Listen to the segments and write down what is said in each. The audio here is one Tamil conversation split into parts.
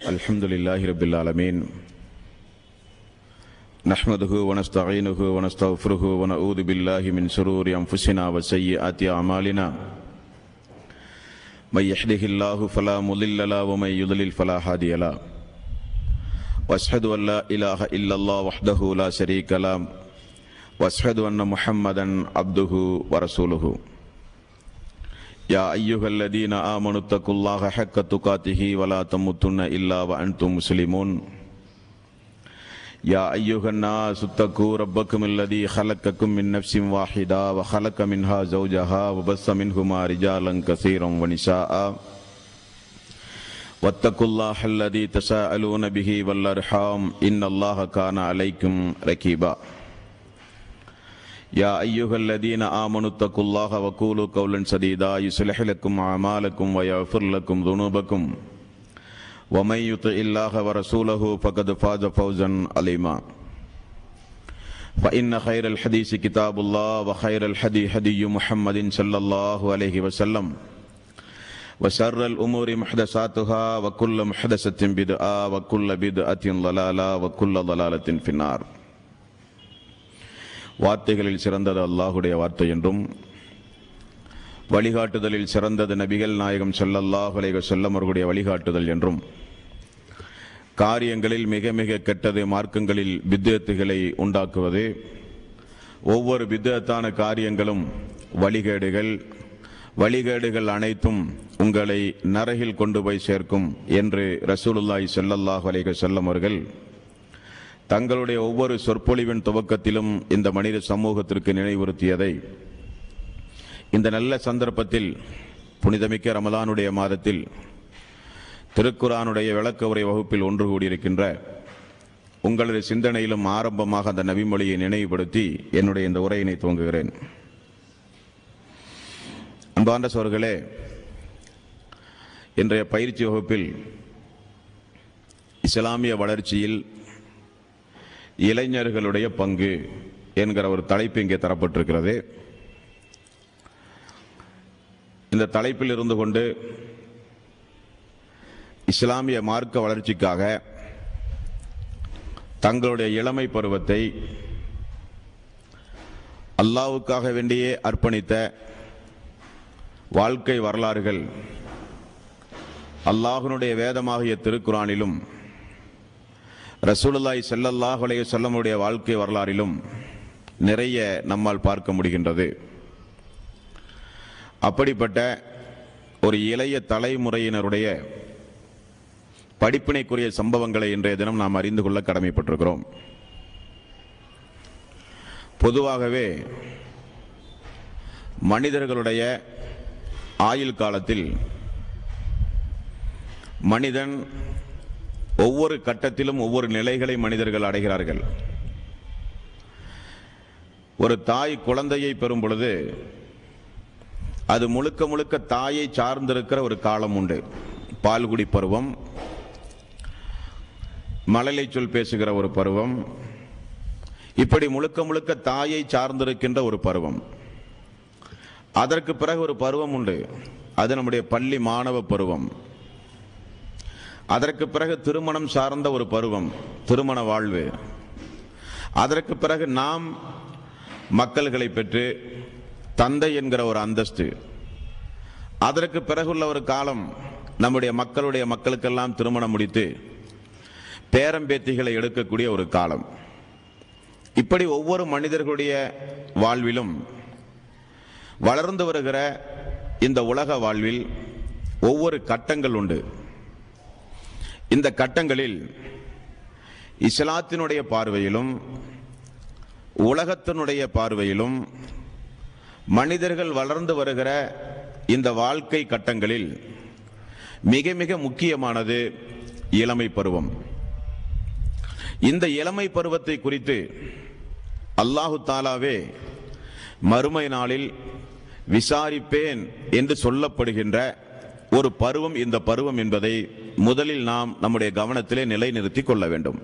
الحمد لله رب العالمين نحمده ونستعينه ونستغفره ونعوذ بالله من شرور أنفسنا وسيئات أعمالنا من يهده الله فلا مضل له ومن يضلل فلا هادي له واشهد ان لا اله الا الله وحده لا شريك له واشهد ان محمدا عبده ورسوله يا ايها الذين امنوا اتقوا الله حق تقاته ولا تموتن الا وانتم مسلمون يا ايها الناس اتقوا ربكم الذي خلقكم من نفس واحده وخلق منها زوجها وبث منهما رجالا كثيرا ونساء واتقوا الله الذي تساءلون به والارحام ان الله كان عليكم رقيبا يا ايها الذين امنوا اتقوا الله وقولوا قولا سديدا يصلح لكم اعمالكم ويغفر لكم ذنوبكم ومن يطع الله ورسوله فقد فاز فوزا عظيما فان خير الحديث كتاب الله وخير الحدي هدي محمد صلى الله عليه وسلم وشر الأمور محدثاتها وكل محدثة بدعة وكل بدعة ضلالة وكل ضلالة في النار வார்த்தைகளில் சிறந்தது அல்லாஹுடைய வார்த்தை என்றும் வழிகாட்டுதலில் சிறந்தது நபிகள் நாயகம் ஸல்லல்லாஹு அலைஹி வஸல்லம் அவர்களுடைய வழிகாட்டுதல் என்றும் காரியங்களில் மிக மிக கெட்டது மார்க்கங்களில் பித்தத்துகளை உண்டாக்குவது ஒவ்வொரு பித்தத்தான காரியங்களும் வழிகேடுகள் வழிகேடுகள் அனைத்தும் உங்களை நரகில் கொண்டு போய் சேர்க்கும் என்று ரசூலுல்லாஹி ஸல்லல்லாஹு அலைஹி வஸல்லம் அவர்கள் தங்களுடைய ஒவ்வொரு சொற்பொழிவின் துவக்கத்திலும் இந்த மனித சமூகத்திற்கு நினைவுறுத்தியதை இந்த நல்ல சந்தர்ப்பத்தில் புனிதமிக்க ரமலானுடைய மாதத்தில் திருக்குரானுடைய விளக்க உரை வகுப்பில் ஒன்று கூடியிருக்கின்ற உங்களது சிந்தனையிலும் ஆரம்பமாக அந்த நபிமொழியை நினைவுபடுத்தி என்னுடைய இந்த உரையினை துவங்குகிறேன் அன்பார்ந்த சோர்களே இன்றைய பயிற்சி வகுப்பில் இஸ்லாமிய வளர்ச்சியில் இளைஞர்களுடைய பங்கு என்கிற ஒரு தலைப்பு இங்கே தரப்பட்டிருக்கிறது இந்த தலைப்பில் இருந்து கொண்டு இஸ்லாமிய மார்க்க வளர்ச்சிக்காக தங்களுடைய இளமை பருவத்தை அல்லாவுக்காக வேண்டியே அர்ப்பணித்த வாழ்க்கை வரலாறுகள் அல்லாஹனுடைய வேதமாகிய திருக்குறானிலும் ரசூலுல்லாய் செல்லல்லாஹ் அலைய செல்லமுடைய வாழ்க்கை வரலாறிலும் நிறைய நம்மால் பார்க்க முடிகின்றது அப்படிப்பட்ட ஒரு இளைய தலைமுறையினருடைய படிப்பினைக்குரிய சம்பவங்களை இன்றைய தினம் நாம் அறிந்து கொள்ள கடமைப்பட்டிருக்கிறோம் பொதுவாகவே மனிதர்களுடைய ஆயுள் காலத்தில் மனிதன் ஒவ்வொரு கட்டத்திலும் ஒவ்வொரு நிலைகளை மனிதர்கள் அடைகிறார்கள் ஒரு தாய் குழந்தையை பெறும் பொழுது அது முழுக்க முழுக்க தாயை சார்ந்திருக்கிற ஒரு காலம் உண்டு பால்குடி பருவம் மழலை சொல் பேசுகிற ஒரு பருவம் இப்படி முழுக்க முழுக்க தாயை சார்ந்திருக்கின்ற ஒரு பருவம் அதற்கு பிறகு ஒரு பருவம் உண்டு அது நம்முடைய பள்ளி மாணவ பருவம் அதற்கு பிறகு திருமணம் சார்ந்த ஒரு பருவம் திருமண வாழ்வு அதற்கு பிறகு நாம் மக்கள்களை பெற்று தந்தை என்கிற ஒரு அந்தஸ்து அதற்கு பிறகுள்ள ஒரு காலம் நம்முடைய மக்களுடைய மக்களுக்கெல்லாம் திருமணம் முடித்து பேரம்பேத்திகளை எடுக்கக்கூடிய ஒரு காலம் இப்படி ஒவ்வொரு மனிதர்களுடைய வாழ்விலும் வளர்ந்து வருகிற இந்த உலக வாழ்வில் ஒவ்வொரு கட்டங்கள் உண்டு இந்த கட்டங்களில் இஸ்லாத்தினுடைய பார்வையிலும் உலகத்தினுடைய பார்வையிலும் மனிதர்கள் வளர்ந்து வருகிற இந்த வாழ்க்கை கட்டங்களில் மிக மிக முக்கியமானது இளமை பருவம் இந்த இளமை பருவத்தை குறித்து அல்லாஹு தாலாவே மறுமை நாளில் விசாரிப்பேன் என்று சொல்லப்படுகின்ற ஒரு பருவம் இந்த பருவம் என்பதை முதலில் நாம் நம்முடைய கவனத்திலே நிலைநிறுத்தி கொள்ள வேண்டும்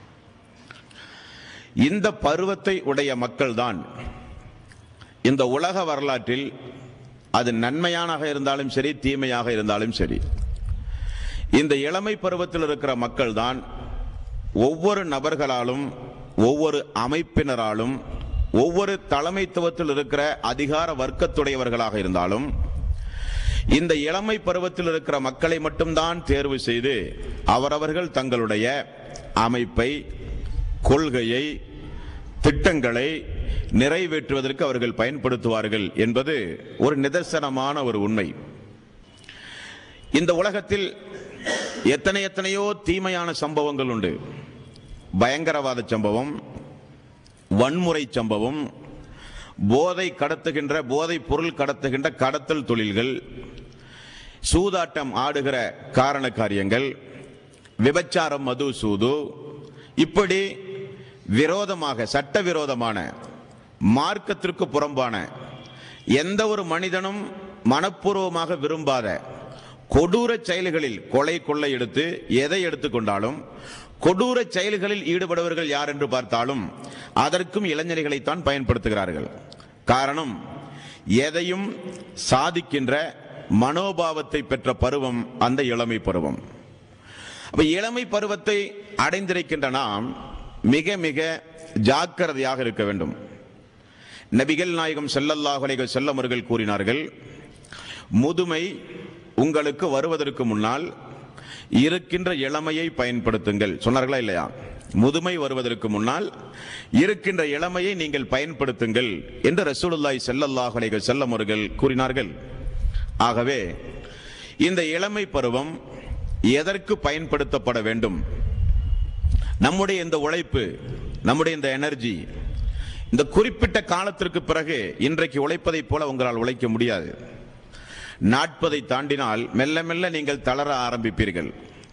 இந்த பருவத்தை உடைய மக்கள்தான் இந்த உலக வரலாற்றில் அது நன்மையானாக இருந்தாலும் சரி தீமையாக இருந்தாலும் சரி இந்த இளமை பருவத்தில் இருக்கிற மக்கள் தான் ஒவ்வொரு நபர்களாலும் ஒவ்வொரு அமைப்பினராலும் ஒவ்வொரு தலைமைத்துவத்தில் இருக்கிற அதிகார வர்க்கத்துடையவர்களாக இருந்தாலும் இந்த இளமை பருவத்தில் இருக்கிற மக்களை மட்டும்தான் தேர்வு செய்து அவரவர்கள் தங்களுடைய அமைப்பை கொள்கையை திட்டங்களை நிறைவேற்றுவதற்கு அவர்கள் பயன்படுத்துவார்கள் என்பது ஒரு நிதர்சனமான ஒரு உண்மை இந்த உலகத்தில் எத்தனை எத்தனையோ தீமையான சம்பவங்கள் உண்டு பயங்கரவாத சம்பவம் வன்முறை சம்பவம் போதை கடத்துகின்ற போதை பொருள் கடத்துகின்ற கடத்தல் தொழில்கள் சூதாட்டம் ஆடுகிற காரண காரியங்கள் விபச்சாரம் மது சூது இப்படி விரோதமாக சட்டவிரோதமான மார்க்கத்திற்கு புறம்பான எந்த ஒரு மனிதனும் மனப்பூர்வமாக விரும்பாத கொடூர செயல்களில் கொலை கொள்ளை எடுத்து எதை எடுத்துக்கொண்டாலும் கொடூர செயல்களில் ஈடுபடுவர்கள் யார் என்று பார்த்தாலும் அதற்கும் இளைஞர்களைத்தான் பயன்படுத்துகிறார்கள் காரணம் எதையும் சாதிக்கின்ற மனோபாவத்தை பெற்ற பருவம் அந்த இளமை பருவம் அப்ப இளமை பருவத்தை அடைந்திருக்கின்ற நாம் மிக மிக ஜாக்கிரதையாக இருக்க வேண்டும் நபிகள் நாயகம் ஸல்லல்லாஹு அலைஹி வஸல்லம் அவர்கள் கூறினார்கள் முதுமை உங்களுக்கு வருவதற்கு முன்னால் இருக்கின்ற இளமையை பயன்படுத்துங்கள் சொன்னார்களா இல்லையா முதுமை வருவதற்கு முன்னால் இருக்கின்ற இளமையை நீங்கள் பயன்படுத்துங்கள் என்று ரசூலுல்லாஹி ஸல்லல்லாஹு அலைஹி வஸல்லம் அவர்கள் கூறினார்கள் ஆகவே இந்த இளமை பருவம் எதற்கு பயன்படுத்தப்பட வேண்டும் நம்முடைய இந்த உழைப்பு நம்முடைய இந்த எனர்ஜி இந்த குறிப்பிட்ட காலத்திற்கு பிறகு இன்றைக்கு உழைப்பதைப் போல உங்களால் உழைக்க முடியாது நாட்பதை தாண்டினால் மெல்ல மெல்ல நீங்கள் தளர ஆரம்பிப்பீர்கள்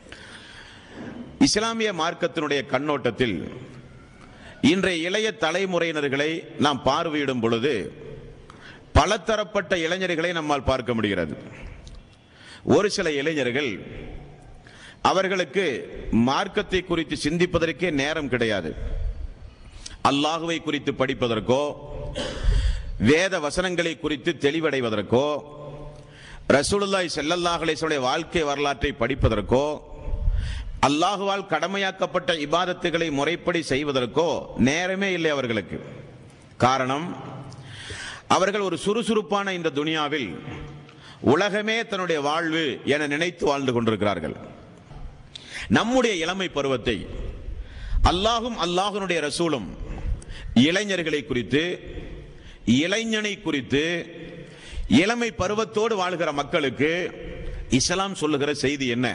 இஸ்லாமிய மார்க்கத்தினுடைய கண்ணோட்டத்தில் இன்றைய இளைய தலைமுறையினர்களை நாம் பார்வையிடும் பொழுது பலதரப்பட்ட இளைஞர்களை நம்மால் பார்க்க முடிகிறது ஒரு சில இளைஞர்கள் அவர்களுக்கு மார்க்கத்தை குறித்து சிந்திப்பதற்கே நேரம் கிடையாது அல்லாஹுவை குறித்து படிப்பதற்கோ வேத வசனங்களை குறித்து தெளிவடைவதற்கோ ரசூலுல்லாஹி ஸல்லல்லாஹு அலைஹி வஸல்லம் வாழ்க்கை வரலாற்றை படிப்பதற்கோ அல்லாஹுவால் கடமையாக்கப்பட்ட இபாதத்துகளை முறைப்படி செய்வதற்கோ நேரமே இல்லை அவர்களுக்கு காரணம் அவர்கள் ஒரு சுறுசுறுப்பான இந்த துனியாவில் உலகமே தன்னுடைய வாழ்வு என நினைத்து வாழ்ந்து கொண்டிருக்கிறார்கள் நம்முடைய இளமை பருவத்தை அல்லாஹும் அல்லாஹுனுடைய ரசூலும் இளைஞர்களை குறித்து இளைஞனை குறித்து இளமை பருவத்தோடு வாழ்கிற மக்களுக்கு இஸ்லாம் சொல்லுகிற செய்தி என்ன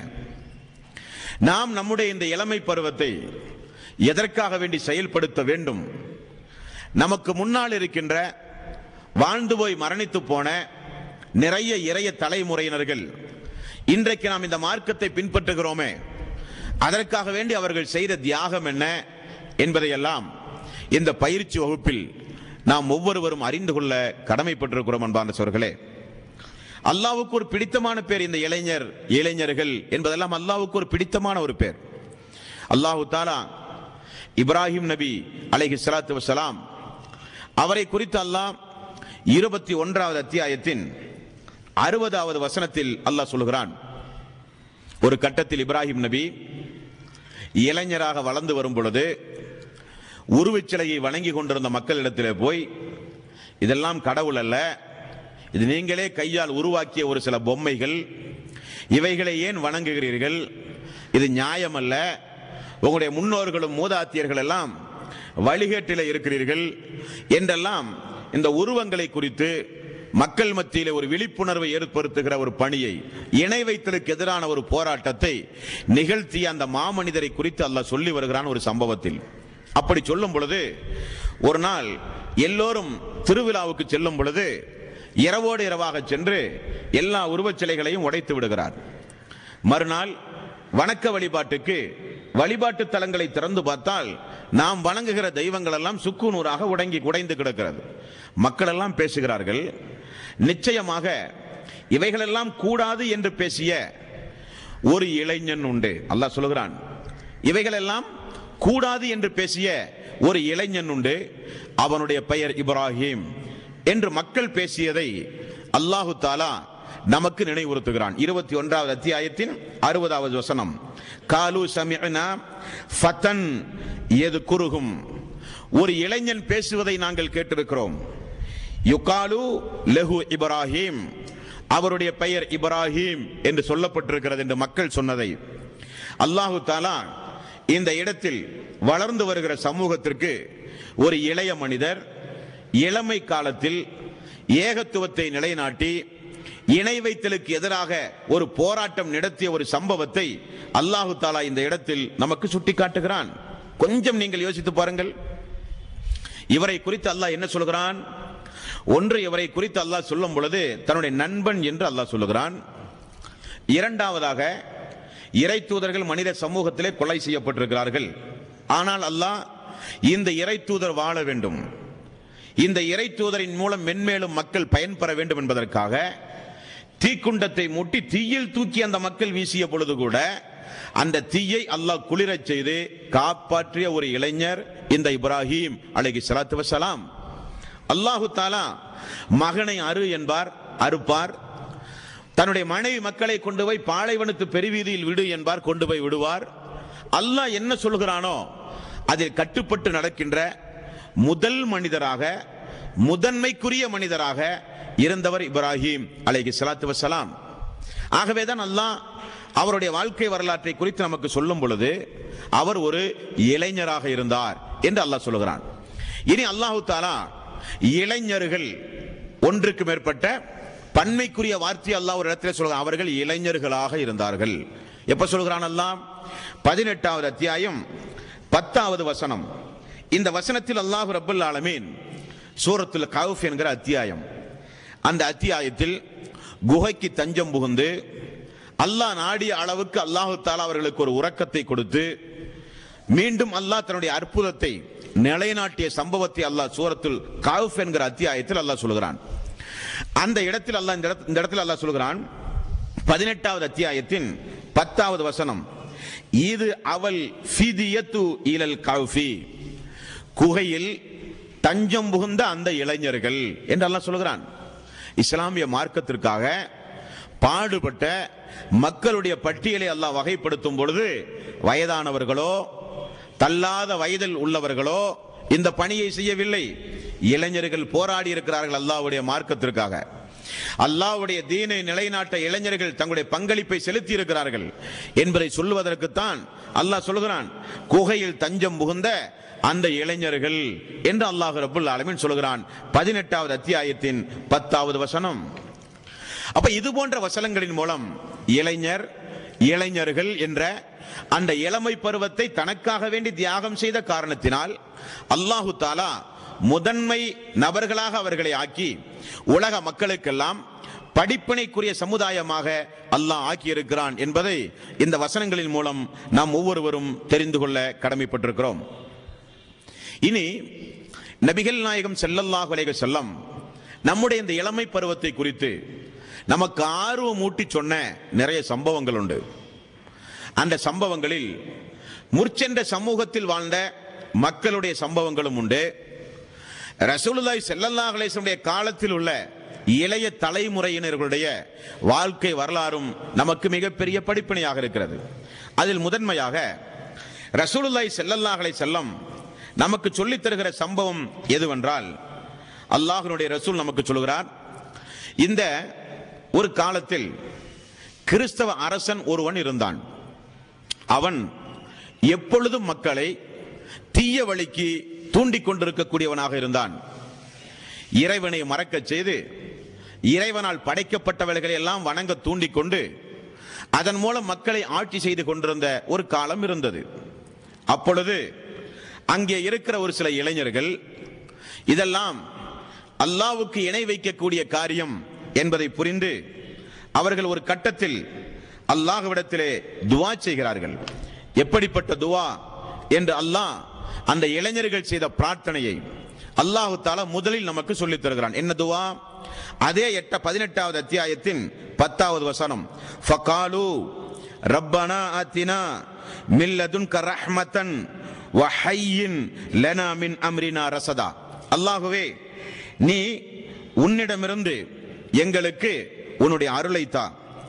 நாம் நம்முடைய இந்த இளமை பருவத்தை எதற்காக வேண்டி செயல்படுத்த வேண்டும் நமக்கு முன்னால் இருக்கின்ற வாழ்ந்து போய் மரணித்து போன நிறைய இறைய தலைமுறையினர்கள் இன்றைக்கு நாம் இந்த மார்க்கத்தை பின்பற்றுகிறோமே அதற்காக வேண்டி அவர்கள் செய்த தியாகம் என்ன என்பதையெல்லாம் இந்த பயிற்சி வகுப்பில் நாம் ஒவ்வொருவரும் அறிந்து கொள்ள கடமைப்பட்டிருக்கிறோம் அன்பான சோர்களே அல்லாவுக்கு ஒரு பிடித்தமான பேர் இந்த இளைஞர் இளைஞர்கள் என்பதெல்லாம் அல்லாவுக்கு ஒரு பிடித்தமான ஒரு பேர் அல்லாஹு தாலா இப்ராஹிம் நபி அலைஹி ஸலாத்து வஸலாம் அவரை குறித்து அல்லாஹ் இருபத்தி ஒன்றாவது அத்தியாயத்தின் அறுபதாவது வசனத்தில் அல்லாஹ் சொல்கிறான் ஒரு கட்டத்தில் இப்ராஹிம் நபி இளைஞராக வளர்ந்து வரும் பொழுது உருவச் சிலையை வணங்கி கொண்டிருந்த மக்களிடத்திலே போய் இதெல்லாம் கடவுள் அல்ல இது நீங்களே கையால் உருவாக்கிய ஒரு சில பொம்மைகள் இவைகளை ஏன் வணங்குகிறீர்கள் இது நியாயம் அல்ல உங்களுடைய முன்னோர்களும் மூதாத்தியர்கள் எல்லாம் வழிகேட்டில் இருக்கிறீர்கள் என்றெல்லாம் இந்த உருவங்களை குறித்து மக்கள் மத்தியிலே ஒரு விழிப்புணர்வை ஏற்படுத்துகிற ஒரு பணியை இணை வைத்தலுக்கு எதிரான ஒரு போராட்டத்தை நிகழ்த்திய அந்த மாமனிதரை குறித்து அல்லாஹ் சொல்லி வருகிறான் ஒரு சம்பவத்தில் அப்படி சொல்லும் பொழுது ஒரு நாள் எல்லோரும் திருவிழாவுக்கு செல்லும் பொழுது இரவோடு இரவாக சென்று எல்லா உருவச் சிலைகளையும் உடைத்து விடுகிறார் மறுநாள் வணக்க வழிபாட்டுக்கு வழிபாட்டு தலங்களை திறந்து பார்த்தால் நாம் வணங்குகிற தெய்வங்கள் எல்லாம் சுக்கு நூறாக உடங்கி உடைந்து கிடக்கிறது மக்கள் எல்லாம் பேசுகிறார்கள் நிச்சயமாக இவைகளெல்லாம் கூடாது என்று பேசிய ஒரு இளைஞன் உண்டு அல்லாஹ் சொல்கிறான் இவைகளெல்லாம் கூடாது என்று பேசிய ஒரு இளைஞன் உண்டு அவனுடைய பெயர் இப்ராஹிம் என்று மக்கள் பேசியதை அல்லாஹு தாலா நமக்கு நினைவுறுத்துகிறான் இருபத்தி ஒன்றாவது அத்தியாயத்தின் அறுபதாவது வசனம் காலு சமிஅனா ஃபதன் எது குருகும் ஒரு இளைஞன் பேசுவதை நாங்கள் கேட்டிருக்கிறோம் யுகாலு லெஹு இப்ராஹிம் அவருடைய பெயர் இப்ராஹிம் என்று சொல்லப்பட்டிருக்கிறது என்று மக்கள் சொன்னதை அல்லாஹு தாலா இந்த இடத்தில் வளர்ந்து வருகிற சமூகத்திற்கு ஒரு இளைய மனிதர் இளமை காலத்தில் ஏகத்துவத்தை நிலைநாட்டி இணை வைத்தலுக்கு எதிராக ஒரு போராட்டம் நடத்திய ஒரு சம்பவத்தை அல்லாஹு தாலா இந்த இடத்தில் நமக்கு சுட்டிக்காட்டுகிறான் கொஞ்சம் நீங்கள் யோசித்து பாருங்கள் இவரை குறித்து அல்லாஹ் என்ன சொல்கிறான் ஒன்று இவரை குறித்து அல்லாஹ் சொல்லும் பொழுது தன்னுடைய நண்பன் என்று அல்லாஹ் சொல்லுகிறான் இரண்டாவதாக இறை தூதர்கள் மனித சமூகத்திலே கொலை செய்யப்பட்டிருக்கிறார்கள் ஆனால் அல்லாஹ் இந்த இறை தூதர் வாழ வேண்டும் இந்த இறை தூதரின் மூலம் மென்மேலும் மக்கள் பயன்பெற வேண்டும் என்பதற்காக தீக்குண்டத்தை மூட்டி தீயில் தூக்கி அந்த மக்கள் வீசிய பொழுது கூட அந்த தீயை அல்லாஹ் குளிரச் செய்து காப்பாற்றிய ஒரு இளைஞர் இந்த இப்ராஹிம் அலைஹி ஸலாத்து வஸலாம் அல்லாஹு தாலா மகனை அரு என்பார் அறுப்பார் தன்னுடைய மனைவி மக்களை கொண்டு போய் பாலைவனத்து பெருவீதியில் விடு என்பார் கொண்டு போய் விடுவார் அல்லாஹ் என்ன சொல்கிறானோ அதில் கட்டுப்பட்டு நடக்கின்ற முதல் மனிதராக முதன்மைக்குரிய மனிதராக இருந்தவர் இப்ராஹிம் அலைஹி ஸலாத்து வஸலாம் ஆகவேதான் அல்லாஹ் அவருடைய வாழ்க்கை வரலாற்றை குறித்து நமக்கு சொல்லும் பொழுது அவர் ஒரு இளைஞராக இருந்தார் என்று அல்லாஹ் சொல்லுகிறான் இனி அல்லாஹு தாலா இளைஞர்கள் ஒன்றுக்கு மேற்பட்ட பன்மைக்குரிய வார்த்தை அல்லாஹ் ஒரு இடத்துல சொல்கிறான் அவர்கள் இளைஞர்களாக இருந்தார்கள் எப்ப சொல்கிறான் அல்லாஹ் பதினெட்டாவது அத்தியாயம் பத்தாவது வசனம் இந்த வசனத்தில் அல்லாஹ் ரப்பல் ஆலமீன் சூரத்துல் கவுஃப் என்கிற அத்தியாயம் அந்த அத்தியாயத்தில் குகைக்கு தஞ்சம் புகுந்து அல்லாஹ் நாடிய அளவுக்கு அல்லாஹு தாலா அவர்களுக்கு ஒரு உறக்கத்தை கொடுத்து மீண்டும் அல்லாஹ் தன்னுடைய அற்புதத்தை நிலைநாட்டிய சம்பவத்தை அல்லாஹ் சூரத்துல் கவுஃப் என்கிற அத்தியாயத்தில் அல்லாஹ் சொல்கிறான் அந்த இடத்தில் அல்லாஹ் இந்த இடத்- இந்த இடத்தில் அல்லாஹ் சொல்கிறான் பதினெட்டாவது அத்தியாயத்தின் பத்தாவது வசனம் இது அவள் ஃபிதியத்து இலல் கவுஃபி குகையில் தஞ்சம் புகுந்த அந்த இளைஞர்கள் என்று அல்லாஹ் சொல்கிறான் இஸ்லாமிய மார்க்கத்திற்காக பாடுபட்ட மக்களுடைய பட்டியலை அல்லாஹ் வகைப்படுத்தும் பொழுது வயதானவர்களோ தள்ளாத வயதில் உள்ளவர்களோ இந்த பணியை செய்யவில்லை இளைஞர்கள் போராடி இருக்கிறார்கள் அல்லாஹ்வுடைய மார்க்கத்திற்காக அல்லாஹ்வுடைய தீனை நிலைநாட்ட இளைஞர்கள் தங்களுடைய பங்களிப்பை செலுத்தி இருக்கிறார்கள் என்பதை சொல்லுவதற்குத்தான் அல்லாஹ் சொல்கிறான் குகையில் தஞ்சம் புகுந்த அந்த இளைஞர்கள் என்று அல்லாஹ் ரபுல் ஆலமீன் சொல்கிறான் பதினெட்டாவது அத்தியாயத்தின் பத்தாவது வசனம் அப்ப இது போன்ற வசனங்களின் மூலம் இளைஞர் இளைஞர்கள் என்ற அந்த இளமை பருவத்தை தனக்காக வேண்டி தியாகம் செய்த காரணத்தினால் அல்லாஹு தாலா முதன்மை நபர்களாக அவர்களை ஆக்கி உலக மக்களுக்கெல்லாம் படிப்பினைக்குரிய சமுதாயமாக அல்லாஹ் ஆக்கியிருக்கிறான் என்பதை இந்த வசனங்களின் மூலம் நாம் ஒவ்வொருவரும் தெரிந்து கொள்ள கடமைப்பட்டிருக்கிறோம் இனி நபிகள் நாயகம் ஸல்லல்லாஹு அலைஹி வஸல்லம் நம்முடைய இந்த இளமை பருவத்தை குறித்து நமக்கு ஆர்வம் ஊட்டி சொன்ன நிறைய சம்பவங்கள் உண்டு அந்த சம்பவங்களில் முற்சென்ற சமூகத்தில் வாழ்ந்த மக்களுடைய சம்பவங்களும் உண்டு ரசூலுல்லாஹி ஸல்லல்லாஹு அலைஹி வஸல்லம் காலத்தில் உள்ள இளைய தலைமுறையினர்களுடைய வாழ்க்கை வரலாறும் நமக்கு மிகப்பெரிய படிப்பினையாக இருக்கிறது அதில் முதன்மையாக ரசூலுல்லாஹி ஸல்லல்லாஹு அலைஹி வஸல்லம் நமக்கு சொல்லித் தருகிற சம்பவம் எதுவென்றால் அல்லாஹ்வினுடைய ரசூல் நமக்கு சொல்கிறார் இந்த ஒரு காலத்தில் கிறிஸ்தவ அரசன் ஒருவன் இருந்தான் அவன் எப்பொழுதும் மக்களை தீய வழிக்கு தூண்டிக் கொண்டிருக்கக்கூடியவனாக இருந்தான் இறைவனை மறக்கச் செய்து இறைவனால் படைக்கப்பட்டவர்களை எல்லாம் வணங்க தூண்டிக் கொண்டு அதன் மூலம் மக்களை ஆட்சி செய்து கொண்டிருந்த ஒரு காலம் இருந்தது அப்பொழுது அங்கே இருக்கிற ஒரு சில இளைஞர்கள் இதெல்லாம் அல்லாவுக்கு இணை வைக்கக்கூடிய காரியம் என்பதை புரிந்து அவர்கள் ஒரு கட்டத்தில் அல்லாஹ்விடத்திலே துவா செய்கிறார்கள் எப்படிப்பட்ட துவா என்று அல்லாஹ் அந்த இளைஞர்கள் செய்த பிரார்த்தனையை அல்லாஹு தாலா முதலில் நமக்கு சொல்லித் தருகிறான் என்ன துவா அதே எட்ட பதினெட்டாவது அத்தியாயத்தின் பத்தாவது வசனம் ஃபகாலு ரப்பனா ஆத்தினா மில்லதுன்க ரஹ்மத்தன் வஹையின் லனா மின் அம்ரினா ரசதா அல்லாஹுவே நீ உன்னிடமிருந்து எங்களுக்கு உன்னுடைய அருளை தா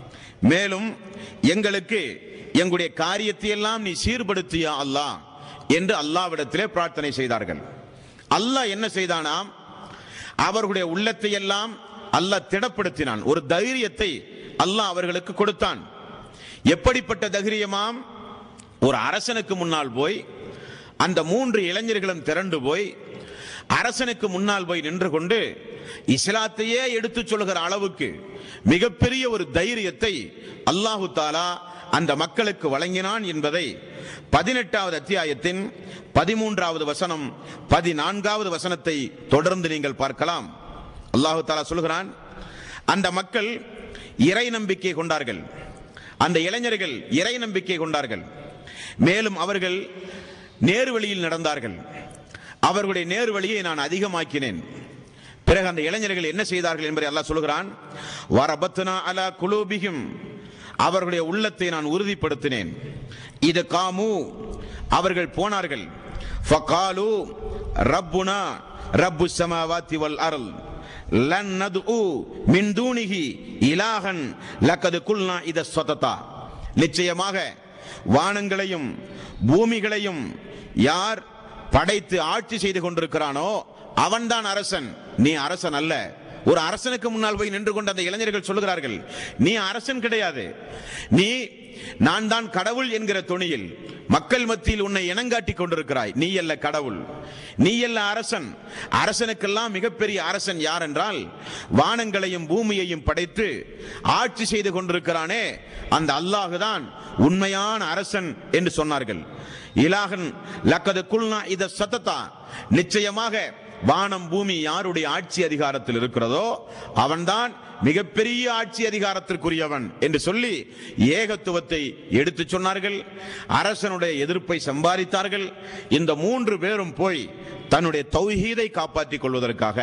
மேலும் எங்களுக்கு எங்களுடைய காரியத்தை எல்லாம் நீ சீர்படுத்தியா அல்லாஹ் என்று அல்லாவிடத்திலே பிரார்த்தனை செய்தார்கள் அல்லாஹ் என்ன செய்தானாம் அவர்களுடைய உள்ளத்தை எல்லாம் அல்லாஹ் திடப்படுத்தினான் ஒரு தைரியத்தை அல்லாஹ் அவர்களுக்கு கொடுத்தான் எப்படிப்பட்ட தைரியமாம் ஒரு அரசனுக்கு முன்னால் போய் அந்த மூன்று இளைஞர்களும் திரண்டு போய் அரசனுக்கு முன்னால் போய் நின்று கொண்டு இஸ்லாத்தையே எடுத்துச் சொல்கிற அளவுக்கு மிகப்பெரிய ஒரு தைரியத்தை அல்லாஹு தாலா அந்த மக்களுக்கு வழங்கினான் என்பதை பதினெட்டாவது அத்தியாயத்தின் பதிமூன்றாவது வசனம் பதினான்காவது வசனத்தை தொடர்ந்து நீங்கள் பார்க்கலாம் அல்லாஹு தாலா சொல்கிறான் அந்த மக்கள் இறை நம்பிக்கை கொண்டார்கள் அந்த இளைஞர்கள் இறை நம்பிக்கை கொண்டார்கள் மேலும் அவர்கள் நேர்வழியில் நடந்தார்கள் அவர்களுடைய நேர்வழியை நான் அதிகமாக்கினேன் பிறகு அந்த இளைஞர்கள் என்ன செய்தார்கள் என்பதை அல்லாஹ் சொல்கிறான் வரபத்னா அலா குலூபிகும் அவர்களுடைய உள்ளத்தை நான் உறுதிப்படுத்தினேன் இது காமு அவர்கள் போனார்கள் ஃபகாலு ரப்புனா ரப்பு சமாவாத்தி வல் அருள் லன் நதுஉ மின் தூணிஹி இலாஹன் லக்கது குல்னா இத சொததா நிச்சயமாக வானங்களையும் பூமிகளையும் யார் படைத்து ஆட்சி செய்து கொண்டிருக்கிறானோ அவன்தான் அரசன் நீ அரசன் அல்ல ஒரு அரசனுக்கு முன்னால் போய் நின்று கொண்ட அந்த இளைஞர்கள் சொல்லுகிறார்கள் நீ அரசன் கிடையாது நீ நான் தான் கடவுள் என்கிற துணியில் மக்கள் மத்தியில் உன்னை இனங்காட்டி கொண்டிருக்கிறாய் நீ அல்ல கடவுள் நீ அல்ல அரசன் அரசனுக்கெல்லாம் மிகப்பெரிய அரசன் யார் என்றால் வானங்களையும் பூமியையும் படைத்து ஆட்சி செய்து கொண்டிருக்கிறானே அந்த அல்லாஹுதான் உண்மையான அரசன் என்று சொன்னார்கள் இலாகன் லக்கது குல்னா இத சத்தத்தா நிச்சயமாக வானம் பூமி யாருடைய ஆட்சி அதிகாரத்தில் இருக்கிறதோ அவன்தான் மிகப்பெரிய ஆட்சி அதிகாரத்திற்குரியவன் என்று சொல்லி ஏகத்துவத்தை எடுத்துச் சொன்னார்கள் அரசனுடைய எதிர்ப்பை சம்பாதித்தார்கள் இந்த மூன்று பேரும் போய் தன்னுடைய தௌஹீதை காப்பாற்றிக் கொள்வதற்காக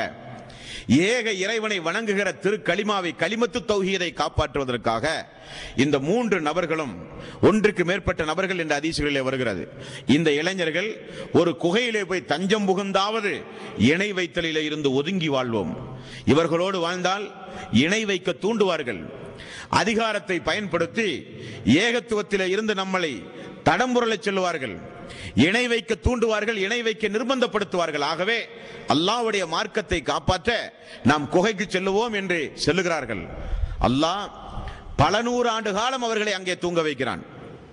ஏக இறைவனை வணங்குகிற திரு களிமாவை களிமத்து தௌஹீதை காப்பாற்றுவதற்காக இந்த மூன்று நபர்களும் ஒன்றுக்கு மேற்பட்ட நபர்கள் என்ற அதிசயங்களிலே வருகிறது இந்த இளைஞர்கள் ஒரு குகையிலே போய் தஞ்சம் புகுந்தாவது இணை வைத்தலிலே இருந்து ஒதுங்கி வாழ்வோம் இவர்களோடு வாழ்ந்தால் இணை வைக்க தூண்டுவார்கள் அதிகாரத்தை பயன்படுத்தி ஏகத்துவத்திலே இருந்து நம்மளை தடம்புரளச் சொல்லுவார்கள் இணை வைக்க தூண்டுவார்கள் இணை வைக்க நிர்பந்தப்படுத்துவார்கள் ஆகவே அல்லாஹ்வுடைய மார்க்கத்தை காப்பாற்ற நாம் குகைக்கு செல்லுவோம் என்று செல்லுகிறார்கள் அல்லாஹ் பல நூறு ஆண்டு காலம் அவர்களை அங்கே தூங்க வைக்கிறான்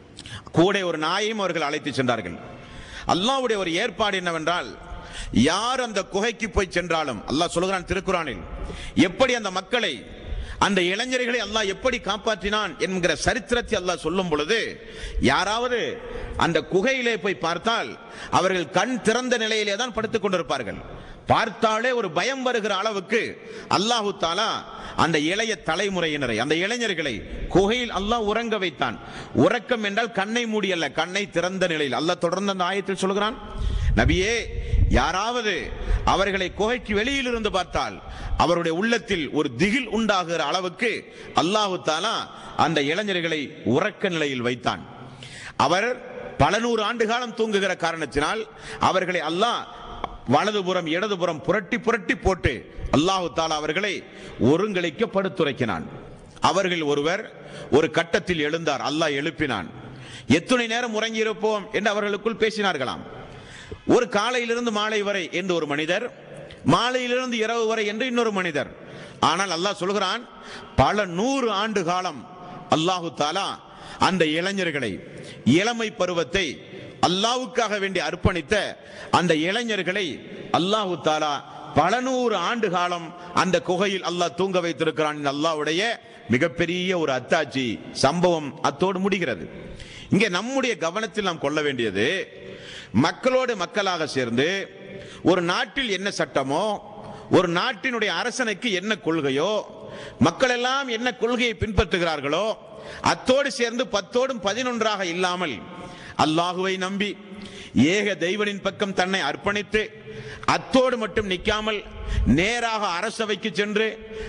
கூட ஒரு நாயையும் அவர்கள் அழைத்து சென்றார்கள் அல்லாஹ்வுடைய ஒரு ஏற்பாடு என்னவென்றால் யார் அந்த குகைக்கு போய் சென்றாலும் அல்லாஹ் சொல்கிறான் திருக்குறானில் எப்படி அந்த மக்களை அந்த இளைஞர்களை அல்லாஹ் எப்படி காப்பாற்றினான் என்கிற சரித்திரத்தை அல்லாஹ் சொல்லும் பொழுது யாராவது அந்த குகையிலே போய் பார்த்தால் அவர்கள் கண் திறந்த நிலையிலே தான் படுத்துக் கொண்டிருப்பார்கள் பார்த்தாலே ஒரு பயம் வருகிற அளவுக்கு அல்லாஹு தாலா அந்த இளைய தலைமுறையினரை அந்த இளைஞர்களை குகையில் அல்லாஹ் உறங்க வைத்தான் உறக்கம் என்றால் கண்ணை மூடி அல்ல கண்ணை திறந்த நிலையில் அல்லாஹ் தொடர்ந்து அந்த ஆயத்தில் சொல்கிறான் நபியே யாராவது அவர்களை குகைக்கு வெளியில் இருந்து பார்த்தால் அவருடைய உள்ளத்தில் ஒரு திகில் உண்டாகிற அளவுக்கு அல்லாஹு தாலா அந்த இளைஞர்களை உறக்க நிலையில் வைத்தான் அவர் பல நூறு ஆண்டு காலம் தூங்குகிற காரணத்தினால் அவர்களை அல்லாஹ் வலதுபுறம் இடதுபுறம் புரட்டி புரட்டி போட்டு அல்லாஹு தாலா அவர்களை ஒருங்கிணைக்க படுத்துரைக்கினான் அவர்கள் ஒருவர் ஒரு கட்டத்தில் எழுந்தார் அல்லாஹ் எழுப்பினான் எத்தனை நேரம் உறங்கி இருப்போம் என்று அவர்களுக்குள் பேசினார்களாம் ஒரு காலையிலிருந்து மாலை வரை என்று ஒரு மனிதர் மாலையிலிருந்து இரவு வரை என்று இன்னொரு மனிதர் ஆனால் அல்லாஹ் சொல்கிறான் பல நூறு ஆண்டு காலம் அல்லாஹு தாலா அந்த இளைஞர்களை இளமை பருவத்தை அல்லாவுக்காக வேண்டி அர்ப்பணித்த அந்த இளைஞர்களை அல்லாஹு தாலா பல நூறு ஆண்டு காலம் அந்த குகையில் அல்லாஹ் தூங்க வைத்திருக்கிறான் இந்த அல்லாஹ்வுடைய மிகப்பெரிய ஒரு அத்தாட்சி சம்பவம் அத்தோடு முடிகிறது இங்கே நம்முடைய கவனத்தில் நாம் கொள்ள வேண்டியது மக்களோடு மக்களாக சேர்ந்து ஒரு நாட்டில் என்ன சட்டமோ ஒரு நாட்டினுடைய அரசனுக்கு என்ன கொள்கையோ மக்கள் எல்லாம் என்ன கொள்கையை பின்பற்றுகிறார்களோ அத்தோடு சேர்ந்து பத்தோடும் பதினொன்றாக இல்லாமல் அல்லாஹுவை நம்பி ஏக தெய்வனின் பக்கம் தன்னை அர்ப்பணித்து அத்தோடு மட்டும் நிற்காமல் நேராக அரசவைக்கு சென்று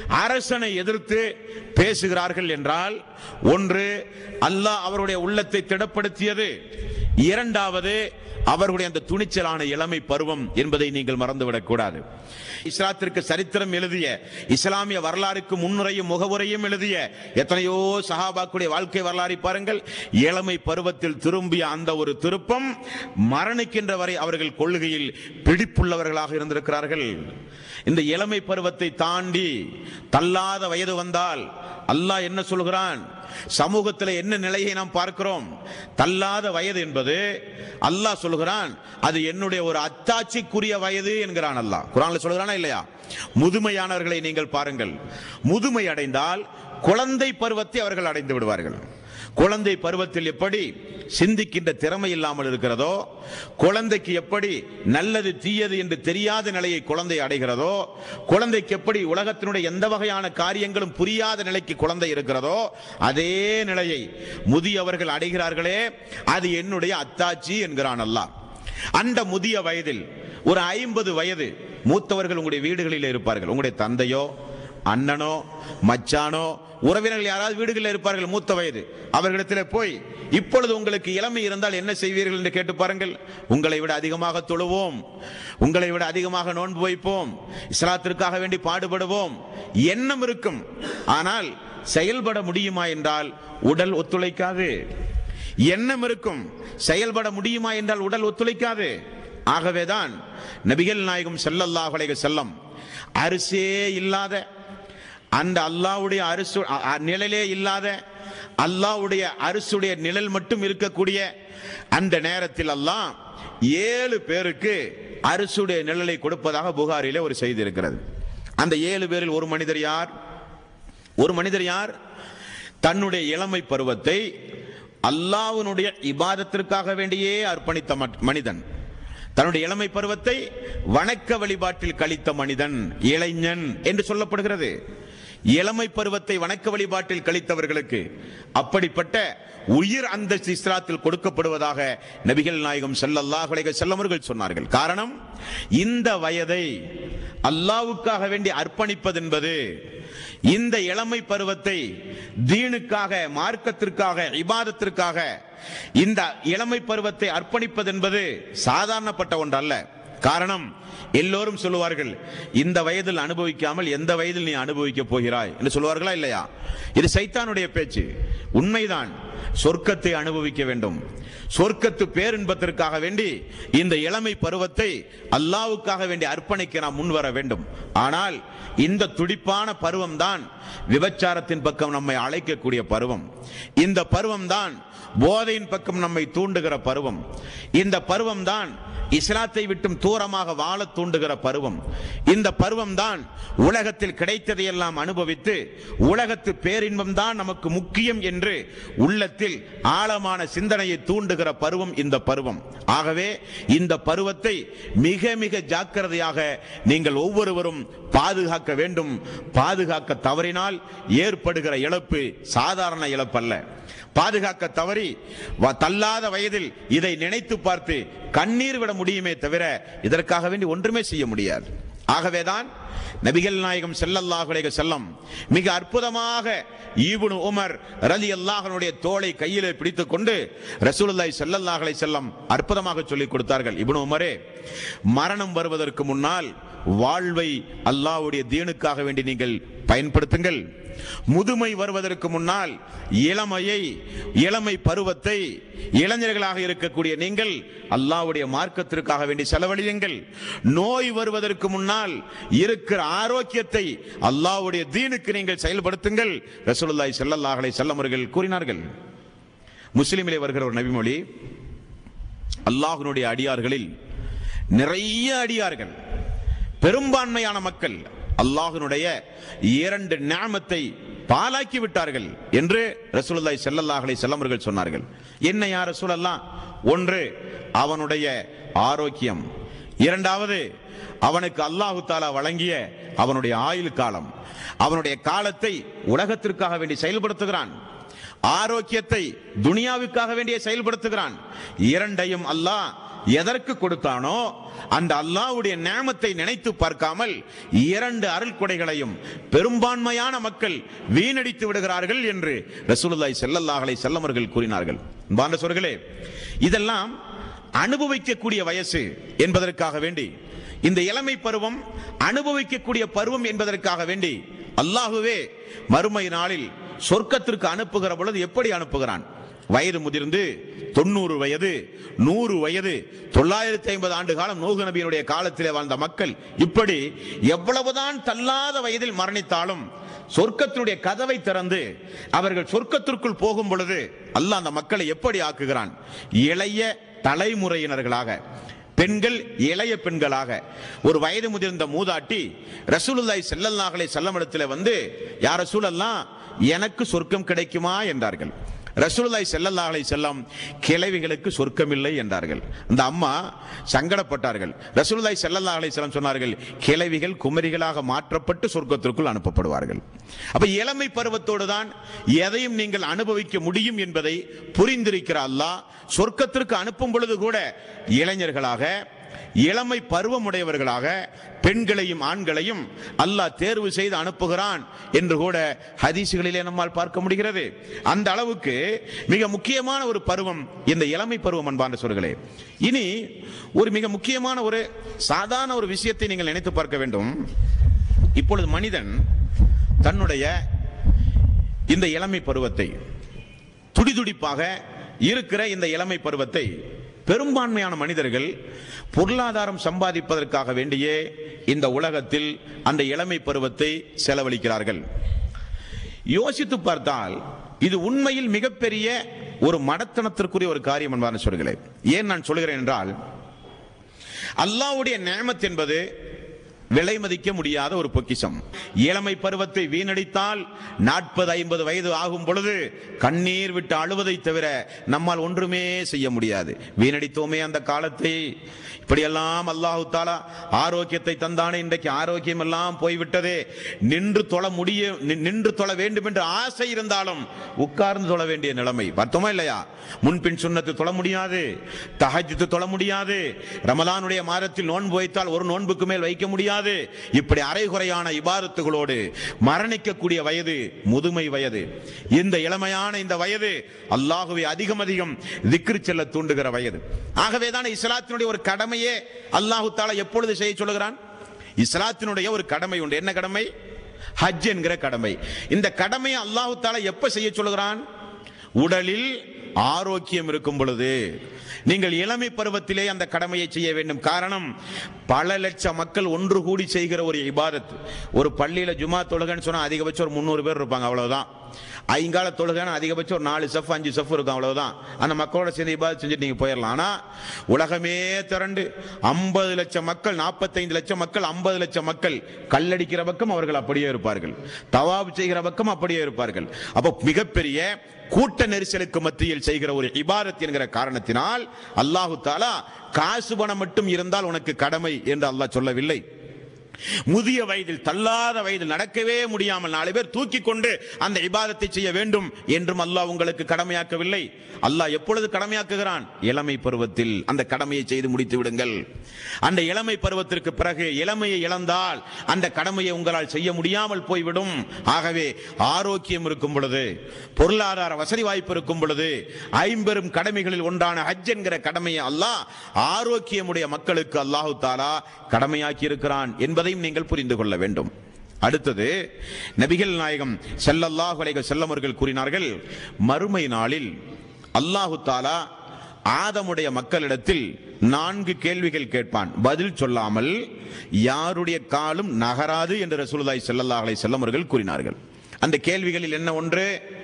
அரசனை எதிர்த்து பேசுகிறார்கள் என்றால் ஒன்று அல்லாஹ் அவருடைய உள்ளத்தை திடப்படுத்தியது இரண்டாவது அவர்களுடைய அந்த துணிச்சலான இளமை பருவம் என்பதை நீங்கள் மறந்துவிடக் கூடாது இஸ்லாத்திற்கு சரித்திரம் எழுதிய இஸ்லாமிய வரலாறுக்கு முன்னுரையும் முகவுரையும் எழுதிய எத்தனையோ சஹாபாக்குடைய வாழ்க்கை வரலாறை பாருங்கள் இளமை பருவத்தில் திரும்பிய அந்த ஒரு திருப்பம் மரணிக்கின்ற வரை அவர்கள் கொள்கையில் பிடிப்புள்ளவர்களாக இருந்திருக்கிறார்கள் இந்த இளமை பருவத்தை தாண்டி தள்ளாத வயது வந்தால் அல்லாஹ் என்ன சொல்கிறான் சமூகத்தில் என்ன நிலையை நாம் பார்க்கிறோம் தள்ளாத வயது என்பது அல்லாஹ் சொல்கிறான் அது என்னுடைய ஒரு அத்தாட்சிக்குரிய வயது என்கிறான் அல்லாஹ் குரான்ல சொல்கிறானா இல்லையா முதுமையானவர்களை நீங்கள் பாருங்கள் முதுமை அடைந்தால் குழந்தை பருவத்தை அவர்கள் அடைந்து விடுவார்கள் குழந்தை பருவத்தில் எப்படி சிந்திக்கின்ற திறமை இல்லாமல் இருக்கிறதோ குழந்தைக்கு எப்படி நல்லது தீயது என்று தெரியாத நிலையை குழந்தை அடைகிறதோ குழந்தைக்கு எப்படி உலகத்தினுடைய எந்த வகையான காரியங்களும் புரியாத நிலைக்கு குழந்தை இருக்கிறதோ அதே நிலையை முதியவர்கள் அடைகிறார்களே அது என்னுடைய அத்தாட்சி என்கிறான் அல்லாஹ் அந்த முதிய வயதில் ஒரு ஐம்பது வயது மூத்தவர்கள் உங்களுடைய வீடுகளில் இருப்பார்கள் உங்களுடைய தந்தையோ அண்ணனோ மச்சானோ உறவினர்கள் யாராவது வீடுகளில் இருப்பார்கள் மூத்த வயது அவர்களிடத்தில் போய் இப்பொழுது உங்களுக்கு இளமை இருந்தால் என்ன செய்வீர்கள் என்று கேட்டு பாருங்கள் உங்களை விட அதிகமாக தொழுவோம் உங்களை விட அதிகமாக நோன்பு வைப்போம் இஸ்லாத்திற்காக வேண்டி பாடுபடுவோம் எண்ணம் இருக்கும் ஆனால் செயல்பட முடியுமா என்றால் உடல் ஒத்துழைக்காது எண்ணம் இருக்கும் செயல்பட முடியுமா என்றால் உடல் ஒத்துழைக்காது ஆகவேதான் நபிகள் நாயகம் ஸல்லல்லாஹு அலைஹி செல்லம் அரிசே இல்லாத அந்த அல்லாஹ்வுடைய அரிசு அ- அ- நிழலே இல்லாத அல்லாஹ்வுடைய அரிசுடைய நிழல் மட்டும் இருக்கக்கூடிய அந்த நேரத்தில் அல்லாஹ் ஏழு பேருக்கு அரிசுடைய நிழலை கொடுப்பதாக புகாரிலே ஒரு செய்தி இருக்கிறது அந்த ஏழு பேரில் ஒரு மனிதர் யார் ஒரு மனிதர் யார் தன்னுடைய இளமை பருவத்தை அல்லாஹ்வினுடைய இபாதத்திற்காக வேண்டியே அர்ப்பணித்த மட்- மனிதன் தன்னுடைய இளமை பருவத்தை வணக்க வழிபாட்டில் கழித்த மனிதன் இளைஞன் என்று சொல்லப்படுகிறது இளமை பருவத்தை வணக்க வழிபாட்டில் கழித்தவர்களுக்கு அப்படிப்பட்ட உயிர் அந்தஸ்து இஸ்லாத்தில் கொடுக்கப்படுவதாக நபிகள் நாயகம் ஸல்லல்லாஹு அலைஹி வஸல்லம் அவர்கள் சொன்னார்கள் காரணம் இந்த வயதை அல்லாஹ்வுக்காக வேண்டி அர்ப்பணிப்பது என்பது இந்த இளமை பருவத்தை தீனுக்காக மார்க்கத்திற்காக இபாதத்திற்காக இந்த இளமை பருவத்தை அர்ப்பணிப்பது என்பது சாதாரணப்பட்ட ஒன்றல்ல காரணம் எல்லோரும் சொல்லுவார்கள் இந்த வயதில் அனுபவிக்காமல் எந்த வயதில் நீ அனுபவிக்க போகிறாய் என்று சொல்லுவார்களா இல்லையா இது சைத்தானுடைய பேச்சு உண்மைதான் சொர்க்கத்தை அனுபவிக்க வேண்டும் சொர்க்கத்து பேரின்பத்திற்காக வேண்டி இந்த இளமை பருவத்தை அல்லாவுக்காக வேண்டி அர்ப்பணிக்க நாம் முன்வர வேண்டும் ஆனால் இந்த துடிப்பான பருவம் தான் விபச்சாரத்தின் பக்கம் நம்மை அழைக்கக்கூடிய பருவம் இந்த பருவம் தான் போதையின் பக்கம் நம்மை தூண்டுகிற பருவம் இந்த பருவம் தான் இஸ்லாத்தை விட்டும் தூரமாக வாழ தூண்டுகிற பருவம் இந்த பருவம் தான் உலகத்தில் கிடைத்ததையெல்லாம் அனுபவித்து உலகத்து பேரின்பம் தான் நமக்கு முக்கியம் என்று உள்ளத்தில் ஆழமான சிந்தனையை தூண்டுகிற பருவம் இந்த பருவம் ஆகவே இந்த பருவத்தை மிக மிக ஜாக்கிரதையாக நீங்கள் ஒவ்வொருவரும் பாதுகாக்க வேண்டும் பாதுகாக்க தவறினால் ஏற்படுகிற இழப்பு சாதாரண இழப்பல்ல பாதுகாக்க தவறி வ- தள்ளாத வயதில் இதை நினைத்து பார்த்து கண்ணீர் விட முடியுமே தவிர இதற்காக வேண்டி ஒன்றுமே செய்ய முடியாது ஆகவேதான் நபிகள் நாயகம் ஸல்லல்லாஹு அலைஹி செல்லம் மிக அற்புதமாக ஈப்னு உமர் ரலியல்லாஹுனுடைய தோளை கையிலே பிடித்துக் கொண்டு ரசூலுல்லாஹி ஸல்லல்லாஹு அலைஹி செல்லம் அற்புதமாக சொல்லிக் கொடுத்தார்கள் இப்னு உமரே மரணம் வருவதற்கு முன்னால் வாழ்வை அல்லாஹ்வுடைய தீனுக்காக வேண்டி நீங்கள் பயன்படுத்துங்கள் முதுமை வருவதற்கு முன்னால் இளமையை இளமை பருவத்தை இளைஞர்களாக இருக்கக்கூடிய நீங்கள் அல்லாஹ்வுடைய மார்க்கத்திற்காக வேண்டி செலவழியுங்கள் நோய் வருவதற்கு முன்னால் இருக்கிற ஆரோக்கியத்தை அல்லாஹ்வுடைய தீனுக்கு நீங்கள் செயல்படுத்துங்கள் ரசூலுல்லாஹி ஸல்லல்லாஹு அலைஹி வஸல்லம் அவர்கள் கூறினார்கள் முஸ்லிமிலே வருகிற ஒரு நபிமொழி அல்லாஹ்வினுடைய அடியார்களில் நிறைய அடியார்கள் பெரும்பான்மையான மக்கள் அல்லாஹ்வினுடைய இரண்டு நியாமத்தை பாலாக்கி விட்டார்கள் என்று ரசூலுல்லாஹி ஸல்லல்லாஹு அலைஹி வஸல்லம் அவர்கள் சொன்னார்கள் என்ன யா ரசூலல்லாஹ் ஒன்று அவனுடைய ஆரோக்கியம் இரண்டாவது அவனுக்கு அல்லாஹு தாலா வழங்கிய அவனுடைய ஆயுள் காலம் அவனுடைய காலத்தை உலகத்திற்காக வேண்டி செயல்படுத்துகிறான் ஆரோக்கியத்தை துனியாவுக்காக வேண்டிய செயல்படுத்துகிறான் இரண்டையும் அல்லாஹ் எதற்கு கொடுத்தானோ அந்த அல்லாஹ்வுடைய நேமத்தை நினைத்து பார்க்காமல் இரண்டு அருள் கொடைகளையும் பெரும்பான்மையான மக்கள் வீணடித்து விடுகிறார்கள் என்று ரசூலுல்லாஹி ஸல்லல்லாஹு அலைஹி வஸல்லம் அவர்கள் கூறினார்கள் பாண்டசோர்களே இதெல்லாம் அனுபவிக்கக்கூடிய வயசு என்பதற்காக வேண்டி இந்த இளமை பருவம் அனுபவிக்கக்கூடிய பருவம் என்பதற்காக வேண்டி அல்லாஹுவே மறுமை நாளில் சொர்க்கத்திற்கு அனுப்புகிற பொழுது எப்படி அனுப்புகிறான் வயது முதிர்ந்து தொண்ணூறு வயது நூறு வயது தொள்ளாயிரத்தி ஐம்பது ஆண்டு காலம் நூகு நபியினுடைய காலத்திலே வாழ்ந்த மக்கள் இப்படி எவ்வளவுதான் தள்ளாத வயதில் மரணித்தாலும் சொர்க்கத்தினுடைய கதவை திறந்து அவர்கள் சொர்க்கத்திற்குள் போகும் பொழுது அல்லாஹ் அந்த மக்களை எப்படி ஆக்குகிறான் இளைய தலைமுறையினர்களாக பெண்கள் இளைய பெண்களாக ஒரு வயது முதிர்ந்த மூதாட்டி ரசூலுல்லாஹி ஸல்லல்லாஹு அலைஹி வஸல்லம் இடத்துல வந்து யா ரசூலல்லாஹ் எனக்கு சொர்க்கம் கிடைக்குமா என்றார்கள் ரசூலுல்லாஹி ஸல்லல்லாஹு அலைஹி வஸல்லம் கிழவிகளுக்கு சொர்க்கமில்லை என்றார்கள் அந்த அம்மா சங்கடப்பட்டார்கள் ரசூலுல்லாஹி ஸல்லல்லாஹு அலைஹி வஸல்லம் சொன்னார்கள் கிழவிகள் குமரிகளாக மாற்றப்பட்டு சொர்க்கத்திற்குள் அனுப்பப்படுவார்கள் அப்ப இளமை பருவத்தோடு தான் எதையும் நீங்கள் அனுபவிக்க முடியும் என்பதை புரிந்திருக்கிற அல்லாஹ் சொர்க்கத்திற்கு அனுப்பும் பொழுது கூட இளைஞர்களாக இளமை பருவமுடையவர்களாக பெண்களையும் ஆண்களையும் அல்லாஹ் தேர்வு செய்து அனுப்புகிறான் என்று கூட ஹதீசுகளிலே நம்மால் பார்க்க முடிகிறது அந்த அளவுக்கு மிக முக்கியமான ஒரு பருவம் இந்த இளமை பருவம் அன்பான சொல்களே இனி ஒரு மிக முக்கியமான ஒரு சாதாரண ஒரு விஷயத்தை நீங்கள் நினைத்து பார்க்க வேண்டும் இப்பொழுது மனிதன் தன்னுடைய இந்த இளமை பருவத்தை துடிதுடிப்பாக இருக்கிற இந்த இளமை பருவத்தை பெரும்பான்மையான மனிதர்கள் பொருளாதாரம் சம்பாதிப்பதற்காக வேண்டியே இந்த உலகத்தில் அந்த இளமை பருவத்தை செலவழிக்கிறார்கள் யோசித்து பார்த்தால் இது உண்மையில் மிகப்பெரிய ஒரு மடத்தனத்திற்குரிய ஒரு காரியம் என்பான சொல்கிறேன் ஏன் நான் சொல்கிறேன் என்றால் அல்லாஹ்வுடைய நேமத் என்பது விலை மதிக்க முடியாத ஒரு பொக்கிஷம் இளமை பருவத்தை வீணடித்தால் நாற்பது ஐம்பது வயது ஆகும் பொழுது கண்ணீர் விட்டு அழுவதை தவிர நம்மால் ஒன்றுமே செய்ய முடியாது வீணடித்தோமே அந்த காலத்தை இப்படியெல்லாம் அல்லாஹு தாலா ஆரோக்கியத்தை தந்தானே இன்றைக்கு ஆரோக்கியம் எல்லாம் போய்விட்டதே நின்று தொழ முடிய நி- நின்று தொழ வேண்டும் என்று ஆசை இருந்தாலும் உட்கார்ந்து தொழ வேண்டிய நிலைமை வருத்தமா இல்லையா முன்பின் சுண்ணத்து தொழ முடியாது தஹஜ்ஜுத்து தொழ முடியாது ரமலானுடைய மாதத்தில் நோன்பு வைத்தால் ஒரு நோன்புக்கு மேல் வைக்க முடியாது இப்படி அரைகுறையான இபாதத்துகளோடு மரணிக்கக்கூடிய வயது முதுமை வயது இந்த இளமையான இந்த வயது அல்லாஹுவை அதிகம் அதிகம் திக்ரு செல்ல தூண்டுகிற வயது ஆகவேதான் இஸ்லாத்தினுடைய ஒரு கடமையே அல்லாஹு தாலா எப்பொழுது செய்ய சொல்லுகிறான் இஸ்லாத்தினுடைய ஒரு கடமை உண்டு என்ன கடமை ஹஜ் என்கிற கடமை இந்த கடமையை அல்லாஹு தாலா எப்ப செய்ய சொல்லுகிறான் உடலில் ஆரோக்கியம் இருக்கும் பொழுது நீங்கள் இளமை பருவத்திலே அந்த கடமையை செய்ய வேண்டும் காரணம் பல லட்சம் மக்கள் ஒன்று கூடி செய்கிற ஒரு இபாதத் ஒரு பள்ளியில ஜுமா தொழுகைன்னு சொன்னா அதிகபட்சம் ஒரு முந்நூறு பேர் இருப்பாங்க அவ்வளவுதான் ஐங்கால தொழுகைன்னு அதிகபட்சம் ஒரு நாலு சஃப் அஞ்சு சஃப் இருக்கும் அவ்வளவுதான் அந்த மக்களோட சேர்ந்து இபாதத் செஞ்சுட்டு நீங்க போயிடலாம் ஆனா உலகமே திரண்டு ஐம்பது லட்சம் மக்கள் நாற்பத்தைந்து லட்சம் மக்கள் ஐம்பது லட்சம் மக்கள் கல்லடிக்கிற பக்கம் அவர்கள் அப்படியே இருப்பார்கள் தவாப் செய்கிற பக்கம் அப்படியே இருப்பார்கள் அப்போ மிகப்பெரிய கூட்ட நெரிசலுக்கு மத்தியில் செய்கிற ஒரு இபாரத் என்கிற காரணத்தினால் அல்லாஹு தாலா காசு பணம் மட்டும் இருந்தால் உனக்கு கடமை என்று அல்லாஹ் சொல்லவில்லை முதிய வயதில் தள்ளாத வயதில் நடக்கவே முடியாமல் நாலு பேர் தூக்கி கொண்டு அந்த இபாதத்தை செய்ய வேண்டும் என்றும் அல்லாஹ் உங்களுக்கு கடமையாக்கவில்லை அல்லாஹ் எப்பொழுது கடமையாக்குகிறான் இளமை பருவத்தில் அந்த கடமையை செய்து முடித்து விடுங்கள் அந்த இளமை பருவத்திற்கு பிறகு இளமையை இழந்தால் அந்த கடமையை உங்களால் செய்ய முடியாமல் போய்விடும் ஆகவே ஆரோக்கியம் இருக்கும் பொழுது பொருளாதார வசதி வாய்ப்பு இருக்கும் பொழுது ஐம்பெரும் கடமைகளில் ஒன்றான ஹஜ் என்கிற கடமையை அல்லாஹ் ஆரோக்கியமுடைய மக்களுக்கு அல்லாஹு தாலா கடமையாக்கி இருக்கிறான் என்பதையும் நீங்கள் புரிந்து கொள்ள வேண்டும் அடுத்தது நபிகள் நாயகம் ஸல்லல்லாஹு அலைஹி வஸல்லம் அவர்கள் கூறினார்கள் மறுமை நாளில் அல்லாஹு தாலா ஆதமுடைய மக்களிடத்தில் நான்கு கேள்விகள் கேட்பான் பதில் சொல்லாமல் யாருடைய காலும் நகராது என்று ரசூலுல்லாஹி ஸல்லல்லாஹு அலைஹி வஸல்லம் அவர்கள் கூறினார்கள் அந்த கேள்விகளில் என்ன ஒன்று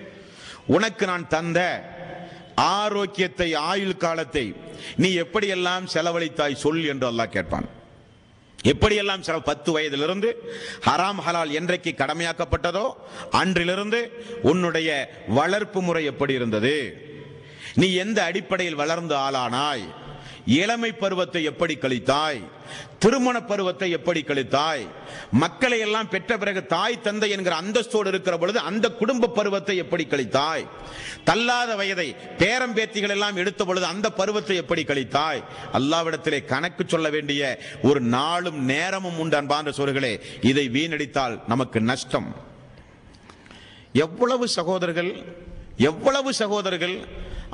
உனக்கு நான் தந்த ஆரோக்கியத்தை ஆயுள் காலத்தை நீ எப்படியெல்லாம் செலவழித்தாய் சொல் என்று அல்லாஹ் கேட்பான் எப்படியெல்லாம் சில பத்து வயதிலிருந்து ஹராம் ஹலால் என்றைக்கு கடமையாக்கப்பட்டதோ அன்றிலிருந்து உன்னுடைய வளர்ப்பு முறை எப்படி இருந்தது நீ எந்த அடிப்படையில் வளர்ந்து ஆளானாய் இளமை பருவத்தை எப்படி கழித்தாய் திருமண பருவத்தை எப்படி கழித்தாய் மக்களை எல்லாம் பெற்ற பிறகு தாய் தந்தை என்கிற அந்தஸ்தோடு இருக்கிற பொழுது அந்த குடும்ப பருவத்தை எப்படி கழித்தாய் தள்ளாத வயதை பேரம் பேத்திகள் எல்லாம் எடுத்த பொழுது அந்த பருவத்தை எப்படி கழித்தாய் அல்லாவிடத்திலே கணக்கு சொல்ல வேண்டிய ஒரு நாளும் நேரமும் உண்டு அன்பான சோர்களே இதை வீணடித்தால் நமக்கு நஷ்டம் எவ்வளவு சகோதரர்கள் எவ்வளவு சகோதரர்கள்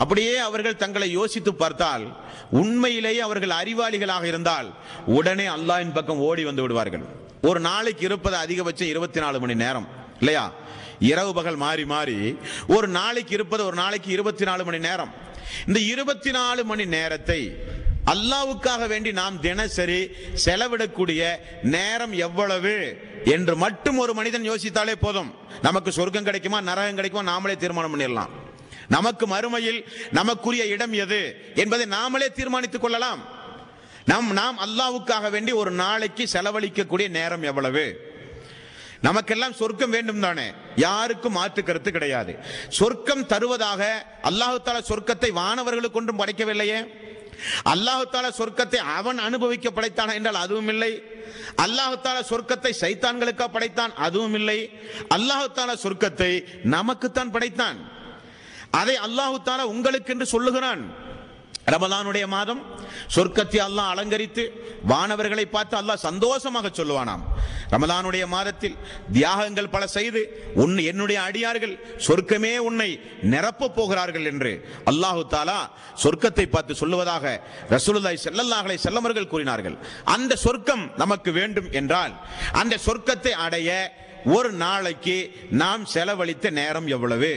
அப்படியே அவர்கள் தங்களை யோசித்து பார்த்தால் உண்மையிலேயே அவர்கள் அறிவாளிகளாக இருந்தால் உடனே அல்லாஹ்வின் பக்கம் ஓடி வந்து விடுவார்கள் ஒரு நாளைக்கு இருப்பது அதிகபட்சம் இருபத்தி நாலு மணி நேரம் இல்லையா இரவு பகல் மாறி மாறி ஒரு நாளைக்கு இருப்பது ஒரு நாளைக்கு இருபத்தி நாலு மணி நேரம் இந்த இருபத்தி நாலு மணி நேரத்தை அல்லாவுக்காக வேண்டி நாம் தினசரி செலவிடக்கூடிய நேரம் எவ்வளவு என்று மட்டும் ஒரு மனிதன் யோசித்தாலே போதும் நமக்கு சொர்க்கம் கிடைக்குமா நரகம் கிடைக்குமா நாமளே தீர்மானம் பண்ணிடலாம் நமக்கு மறுமையில் நமக்குரிய இடம் எது என்பதை நாமளே தீர்மானித்துக் கொள்ளலாம் நாம் நாம் அல்லாவுக்காக வேண்டி ஒரு நாளைக்கு செலவழிக்கக்கூடிய நேரம் எவ்வளவு நமக்கெல்லாம் சொர்க்கம் வேண்டும் தானே யாருக்கும் மாற்று கருத்து கிடையாது சொர்க்கம் தருவதாக அல்லாஹு தாலா சொர்க்கத்தை வானவர்களுக்கு ஒன்றும் படைக்கவில்லையே அல்லாஹு தாலா சொர்க்கத்தை அவன் அனுபவிக்க படைத்தான் என்றால் அதுவும் இல்லை அல்லாஹு தாலா சொர்க்கத்தை சைத்தான்களுக்கா படைத்தான் அதுவும் இல்லை அல்லாஹு தாலா சொர்க்கத்தை நமக்குத்தான் படைத்தான் அதை அல்லாஹு தாலா உங்களுக்கு என்று சொல்லுகிறான் ரமலானுடைய மாதம் சொர்க்கத்தை அல்லாஹ் அலங்கரித்து வானவர்களை பார்த்து அல்லாஹ் சந்தோஷமாக சொல்லுவானாம் ரமலானுடைய மாதத்தில் தியாகங்கள் பல செய்து உன் என்னுடைய அடியார்கள் சொர்க்கமே உன்னை நிரப்பப் போகிறார்கள் என்று அல்லாஹு தாலா சொர்க்கத்தை பார்த்து சொல்லுவதாக ரசூலுல்லாஹி ஸல்லல்லாஹு அலைஹி செல்லமர்கள் கூறினார்கள் அந்த சொர்க்கம் நமக்கு வேண்டும் என்றால் அந்த சொர்க்கத்தை அடைய ஒரு நாளைக்கு நாம் செலவழித்த நேரம் எவ்வளவு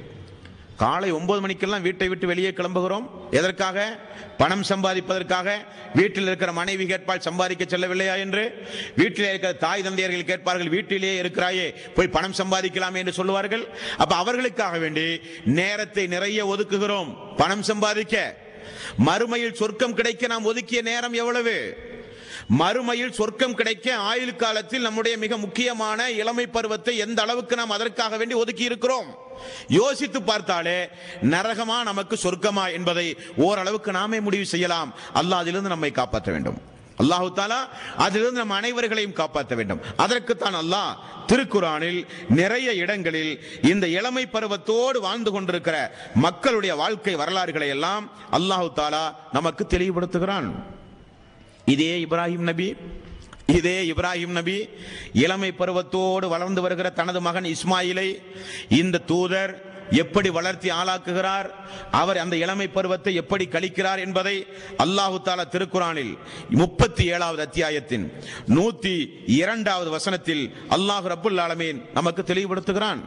காலை ஒன்பது மணிக்கெல்லாம் வீட்டை விட்டு வெளியே கிளம்புகிறோம் எதற்காக பணம் சம்பாதிப்பதற்காக வீட்டில் இருக்கிற மனைவி கேட்பால் சம்பாதிக்க செல்லவில்லையா என்று வீட்டிலே இருக்கிற தாய் தந்தையர்கள் கேட்பார்கள் வீட்டிலேயே இருக்கிறாயே போய் பணம் சம்பாதிக்கலாமே என்று சொல்லுவார்கள் அப்ப அவர்களுக்காக வேண்டி நேரத்தை நிறைய ஒதுக்குகிறோம் பணம் சம்பாதிக்க மறுமையில் சொர்க்கம் கிடைக்க நாம் ஒதுக்கிய நேரம் எவ்வளவு மறுமையில் சொர்க்கம் கிடைக்க ஆயுள் காலத்தில் நம்முடைய மிக முக்கியமான இளமை பருவத்தை எந்த அளவுக்கு நாம் அதற்காக வேண்டி ஒதுக்கி இருக்கிறோம் யோசித்து பார்த்தாலே நரகமா நமக்கு சொர்க்கமா என்பதை ஓரளவுக்கு நாமே முடிவு செய்யலாம் அல்லாஹ் அதிலிருந்து நம்மை காப்பாற்ற வேண்டும் அல்லாஹு தாலா அதிலிருந்து நம் அனைவர்களையும் காப்பாற்ற வேண்டும் அதற்குத்தான் அல்லாஹ் திருக்குறானில் நிறைய இடங்களில் இந்த இளமை பருவத்தோடு வாழ்ந்து கொண்டிருக்கிற மக்களுடைய வாழ்க்கை வரலாறுகளை எல்லாம் அல்லாஹு தாலா நமக்கு தெளிவுபடுத்துகிறான் இதே இப்ராஹிம் நபி இதே இப்ராஹிம் நபி இளமை பருவத்தோடு வளர்ந்து வருகிற தனது மகன் இஸ்மாயிலை இந்த தூதர் எப்படி வளர்த்தி ஆளாக்குகிறார் அவர் அந்த இளமை பருவத்தை எப்படி கழிக்கிறார் என்பதை அல்லாஹு தாலா திருக்குறானில் முப்பத்தி ஏழாவது அத்தியாயத்தின் நூத்தி இரண்டாவது வசனத்தில் அல்லாஹ் ரப்புல் ஆலமீன் நமக்கு தெளிவுபடுத்துகிறான்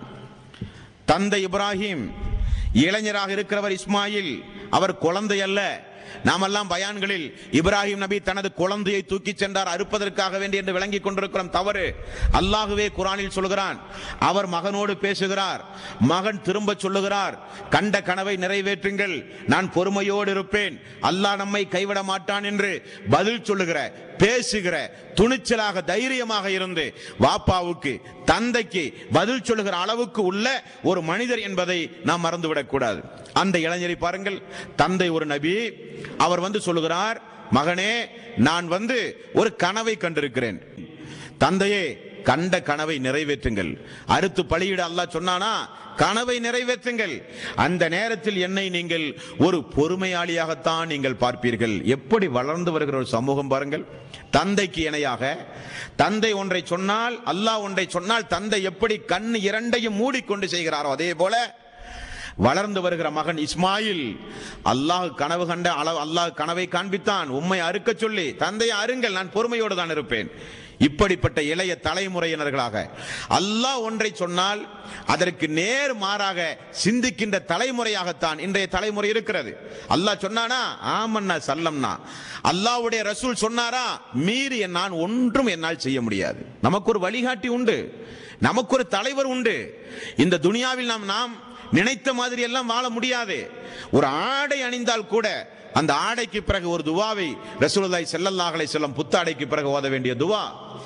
தந்தை இப்ராஹிம் இளைஞராக இருக்கிறவர் இஸ்மாயில் அவர் குழந்தை அல்ல நாமெல்லாம் பயான்களில் இப்ராஹிம் நபி தனது குழந்தையை தூக்கி சென்றார் அறுப்பதற்காக வேண்டி என்று விளங்கிக் கொண்டிருக்கிறோம் தவறு அல்லாஹுவே குரானில் சொல்கிறான் அவர் மகனோடு பேசுகிறார் மகன் திரும்ப சொல்லுகிறார் கண்ட கனவை நிறைவேற்றுங்கள் நான் பொறுமையோடு இருப்பேன் அல்லாஹ் நம்மை கைவிட மாட்டான் என்று பதில் சொல்லுகிற பேசுகிற துணிச்சலாக தைரியமாக இருந்து வாப்பாவுக்கு தந்தைக்கு பதில் சொல்லுகிற அளவுக்கு உள்ள ஒரு மனிதர் என்பதை நாம் மறந்துவிடக் கூடாது அந்த இளைஞரை பாருங்கள் தந்தை ஒரு நபி அவர் வந்து சொல்லுகிறார் மகனே நான் வந்து ஒரு கனவை கண்டிருக்கிறேன் தந்தையே கண்ட கனவை நிறைவேற்றுங்கள் அறுத்து பலியிட அல்லாஹ் சொன்னானா கனவை நிறைவேற்றுங்கள் அந்த நேரத்தில் என்னை நீங்கள் ஒரு பொறுமையாளியாகத்தான் நீங்கள் பார்ப்பீர்கள் எப்படி வளர்ந்து வருகிற ஒரு சமூகம் பாருங்கள் தந்தைக்கு இணையாக தந்தை ஒன்றை சொன்னால் அல்லாஹ் ஒன்றை சொன்னால் தந்தை எப்படி கண் இரண்டையும் மூடிக்கொண்டு செய்கிறாரோ அதே போல வளர்ந்து வருகிற மகன் இஸ்மாயில் அல்லாஹ் கனவு கண்ட அளவு அல்லாஹ் கனவை காண்பித்தான் உம்மை அறுக்க சொல்லி தந்தையை அருங்கள் நான் பொறுமையோடு தான் இருப்பேன் இப்படிப்பட்ட இளைய தலைமுறையினர்களாக அல்லாஹ் ஒன்றை சொன்னால் அதற்கு நேர் மாறாக சிந்திக்கின்ற தலைமுறையாகத்தான் இன்றைய தலைமுறை இருக்கிறது அல்லாஹ் சொன்னானா ஆமன்னா சல்லம்னா அல்லாஹ்வுடைய ரசூல் சொன்னாரா மீறி நான் ஒன்றும் என்னால் செய்ய முடியாது நமக்கு ஒரு வழிகாட்டி உண்டு நமக்கு ஒரு தலைவர் உண்டு இந்த துனியாவில் நாம் நாம் நினைத்த மாதிரி எல்லாம் வாழ முடியாது ஒரு ஆடை அணிந்தால் கூட அந்த ஆடைக்கு பிறகு ஒரு துவாவை ரசூலுல்லாஹி ஸல்லல்லாஹு அலைஹி வஸல்லம் புத்தாடைக்கு பிறகு ஓத வேண்டிய துவா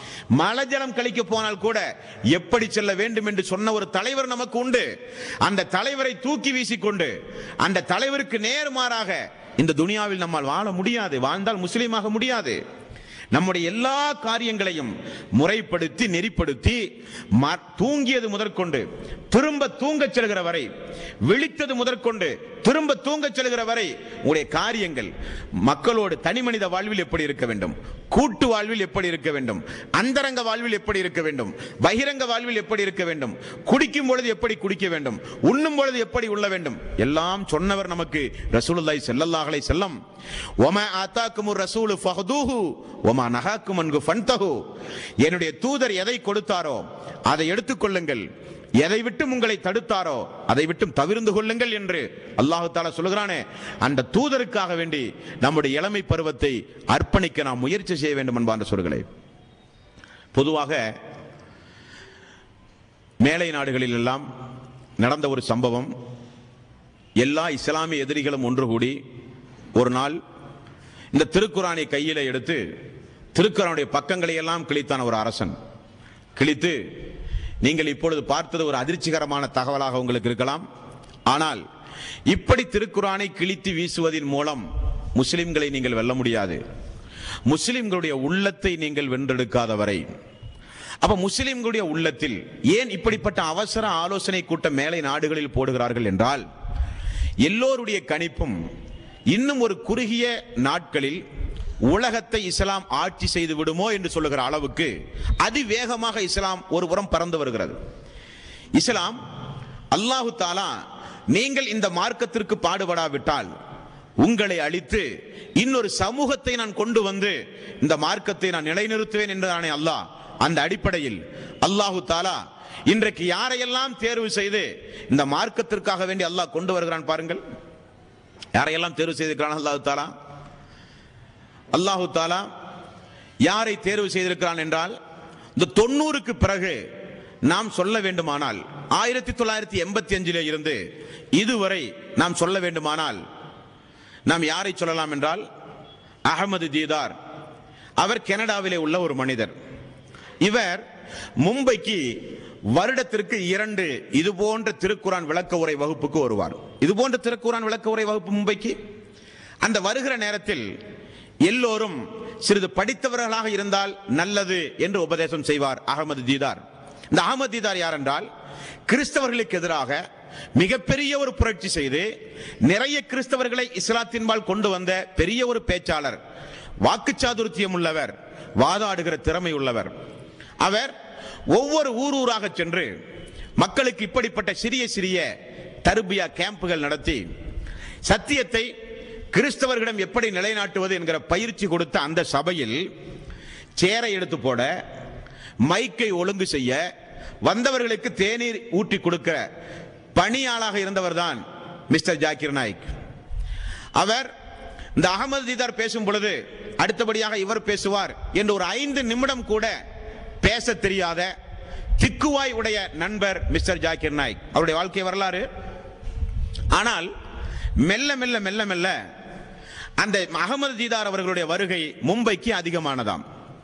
மலஜலம் கழிக்க போனால் கூட எப்படி செல்ல வேண்டும் என்று சொன்ன ஒரு தலைவர் நமக்கு உண்டு அந்த தலைவரை தூக்கி வீசிக்கொண்டு அந்த தலைவருக்கு நேர்மாறாக இந்த துனியாவில் நம்மால் வாழ முடியாது வாழ்ந்தால் முஸ்லீமாக முடியாது நம்முடைய எல்லா காரியங்களையும் முறைப்படுத்தி நெறிப்படுத்தி ம- தூங்கியது முதற்கொண்டு திரும்ப தூங்கச் செல்கிற வரை விழித்தது முதற்கொண்டு திரும்ப தூங்கச் செல்கிற வரை உங்களுடைய காரியங்கள் மக்களோடு தனி மனித வாழ்வில் எப்படி இருக்க வேண்டும் கூட்டு வாழ்வில் எப்படி இருக்க வேண்டும் அந்தரங்க வாழ்வில் எப்படி இருக்க வேண்டும் பகிரங்க வாழ்வில் எப்படி இருக்க வேண்டும் குடிக்கும் பொழுது எப்படி குடிக்க வேண்டும் உண்ணும் பொழுது எப்படி உள்ள வேண்டும் எல்லாம் சொன்னவர் நமக்கு ரசூலுல்லாஹி ஸல்லல்லாஹு அலைஹி செல்லம் ஒமா ஆத்தாக்குமுர் ரசூலு ஃபஹதூஹு ஒமா நஹாக்கும் அன்கு ஃபன்தஹு என்னுடைய தூதர் எதை கொடுத்தாரோ அதை எடுத்துக்கொள்ளுங்கள் எதை விட்டும் உங்களை தடுத்தாரோ அதை விட்டும் தவிர்ந்து கொள்ளுங்கள் என்று அல்லாஹு தாலா சொல்லுகிறானே அந்த தூதருக்காக வேண்டி நம்முடைய இளமை பருவத்தை அர்ப்பணிக்க நாம் முயற்சி செய்ய வேண்டும் என்பான்ற சொல்களே பொதுவாக மேலை நாடுகளில் எல்லாம் நடந்த ஒரு சம்பவம் எல்லா இஸ்லாமிய எதிரிகளும் ஒன்று கூடி ஒரு நாள் இந்த திருக்குறானை கையில எடுத்து திருக்குறானுடைய பக்கங்களை எல்லாம் கிழித்தான் ஒரு அரசன் கிழித்து நீங்கள் இப்பொழுது பார்த்தது ஒரு அதிர்ச்சிகரமான தகவலாக உங்களுக்கு இருக்கலாம் ஆனால் இப்படி திருக்குறானை கிழித்து வீசுவதன் மூலம் முஸ்லிம்களை நீங்கள் வெல்ல முடியாது முஸ்லிம்களுடைய உள்ளத்தை நீங்கள் வென்றெடுக்காத வரை அப்ப முஸ்லிம்களுடைய உள்ளத்தில் ஏன் இப்படிப்பட்ட அவசர ஆலோசனை கூட்டம் மேலை நாடுகளில் போடுகிறார்கள் என்றால் எல்லோருடைய கணிப்பும் இன்னும் ஒரு குறுகிய நாட்களில் உலகத்தை இஸ்லாம் ஆட்சி செய்து விடுமோ என்று சொல்லுகிற அளவுக்கு அதிவேகமாக இஸ்லாம் ஒரு புறம் பறந்து வருகிறது இஸ்லாம் அல்லாஹு தாலா நீங்கள் இந்த மார்க்கத்திற்கு பாடுபடாவிட்டால் உங்களை அழித்து இன்னொரு சமூகத்தை நான் கொண்டு வந்து இந்த மார்க்கத்தை நான் நிலைநிறுத்துவேன் என்றானே அல்லாஹ் அந்த அடிப்படையில் அல்லாஹு தாலா இன்றைக்கு யாரையெல்லாம் தேர்வு செய்து இந்த மார்க்கத்திற்காக வேண்டி அல்லாஹ் கொண்டு வருகிறான் பாருங்கள் யாரையெல்லாம் தேர்வு செய்திருக்கிறான் அல்லாஹு தாலா அல்லாஹு தாலா யாரை தேர்வு செய்திருக்கிறான் என்றால் இந்த தொண்ணூறுக்கு பிறகு நாம் சொல்ல வேண்டுமானால் ஆயிரத்தி தொள்ளாயிரத்தி எண்பத்தி அஞ்சிலே இருந்து இதுவரை நாம் சொல்ல வேண்டுமானால் நாம் யாரை சொல்லலாம் என்றால் அகமது தீதார் அவர் கனடாவிலே உள்ள ஒரு மனிதர் இவர் மும்பைக்கு வருடத்திற்கு இரண்டு இது போன்ற திருக்குறான் விளக்க உரை வகுப்புக்கு வருவார் இது போன்ற திருக்குறான் விளக்க உரை வகுப்பு மும்பைக்கு அந்த வருகிற நேரத்தில் எல்லோரும் சிறிது படித்தவர்களாக இருந்தால் நல்லது என்று உபதேசம் செய்வார் அகமது தீதார் இந்த அகமது தீதார் யார் என்றால் கிறிஸ்தவர்களுக்கு எதிராக மிகப்பெரிய ஒரு புரட்சி செய்து நிறைய கிறிஸ்தவர்களை இஸ்லாத்தின்பால் கொண்டு வந்த பெரிய ஒரு பேச்சாளர் வாக்குச்சாதுர்த்தியம் உள்ளவர் வாதாடுகிற திறமை உள்ளவர் அவர் ஒவ்வொரு ஊர் ஊராக சென்று மக்களுக்கு இப்படிப்பட்ட சிறிய சிறிய தர்பியா கேம்புகள் நடத்தி சத்தியத்தை கிறிஸ்தவர்களிடம் எப்படி நிலைநாட்டுவது என்கிற பயிற்சி கொடுத்த அந்த சபையில் சேரை எடுத்து போட மைக்கை ஒழுங்கு செய்ய வந்தவர்களுக்கு தேநீர் ஊற்றி கொடுக்கிற பணியாளாக இருந்தவர் தான் மிஸ்டர் ஜாக்கிர் நாய்க் அவர் இந்த அகமது தீதார் பேசும் பொழுது அடுத்தபடியாக இவர் பேசுவார் என்று ஒரு ஐந்து நிமிடம் கூட பேச தெரியாத திக்குவாய் உடைய நண்பர் மிஸ்டர் ஜாக்கிர் நாய்க் அவருடைய வாழ்க்கை வரலாறு ஆனால் மெல்ல மெல்ல மெல்ல மெல்ல அந்த அகமது தீதார் அவர்களுடைய வருகை மும்பைக்கு அதிகமானதாம்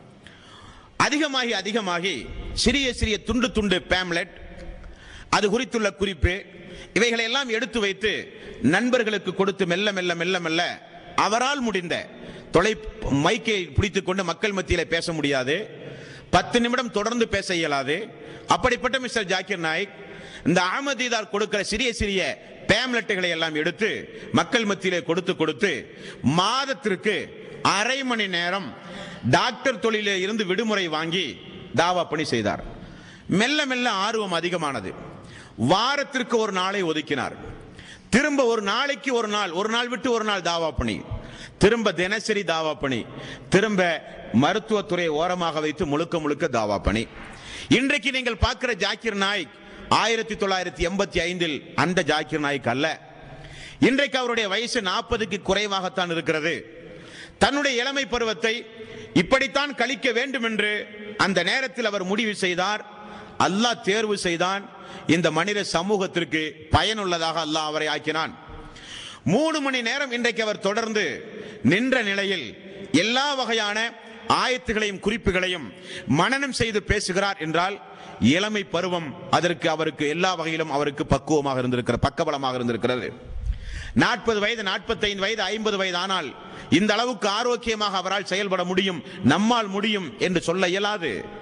அதிகமாகி அதிகமாகி சிறிய சிறிய துண்டு துண்டு பேம்லெட் அது குறித்துள்ள குறிப்பு இவைகளை எல்லாம் எடுத்து வைத்து நண்பர்களுக்கு கொடுத்து மெல்ல மெல்ல மெல்ல மெல்ல அவரால் முடிந்த தொலை மைக்கை பிடித்துக் கொண்டு மக்கள் மத்தியில பேச முடியாது பத்து நிமிடம் தொடர்ந்து பேச இயலாது அப்படிப்பட்ட மிஸ்டர் ஜாக்கிர் நாயக் இந்த அகமதீதார் கொடுக்கிற சிறிய சிறிய பேம்லெட்டுகளை எல்லாம் எடுத்து மக்கள் மத்தியிலே கொடுத்து கொடுத்து மாதத்திற்கு அரை மணி நேரம் டாக்டர் தொழிலே இருந்து விடுமுறை வாங்கி தாவா பணி செய்தார் மெல்ல மெல்ல ஆர்வம் அதிகமானது வாரத்திற்கு ஒரு நாளை ஒதுக்கினார் திரும்ப ஒரு நாளைக்கு ஒரு நாள் ஒரு நாள் விட்டு ஒரு நாள் தாவா பணி திரும்ப தினசரி தாவா பணி திரும்ப மருத்துவத்துறை ஓரமாக வைத்து முழுக்க முழுக்க தாவா பணி இன்றைக்கு நீங்கள் பார்க்கிற ஜாக்கிர் நாய்க் ஆயிரத்தி தொள்ளாயிரத்தி எண்பத்தி ஐந்தில் அந்த ஜாக்கிர் நாய்க் அல்ல இன்றைக்கு அவருடைய வயசு நாற்பதுக்கு குறைவாகத்தான் இருக்கிறது தன்னுடைய இளமை பருவத்தை இப்படித்தான் கழிக்க வேண்டும் என்று அந்த நேரத்தில் அவர் முடிவு செய்தார் அல்லாஹ் தேர்வு செய்தான் இந்த மனித சமூகத்திற்கு பயனுள்ளதாக அல்லாஹ் அவரை ஆக்கினான் மூணு மணி நேரம் இன்றைக்கு அவர் தொடர்ந்து நின்ற நிலையில் எல்லா வகையான ஆயத்துகளையும் குறிப்புகளையும் மனனம் செய்து பேசுகிறார் என்றால் இளமை பருவம் அதற்கு அவருக்கு எல்லா வகையிலும் அவருக்கு பக்குவமாக இருந்திருக்கிற பக்கபலமாக இருந்திருக்கிறது நாற்பது வயது நாற்பத்தைந்து வயது ஐம்பது வயது ஆனால் இந்த அளவுக்கு ஆரோக்கியமாக அவரால் செயல்பட முடியும் நம்மால் முடியும் என்று சொல்ல இயலாது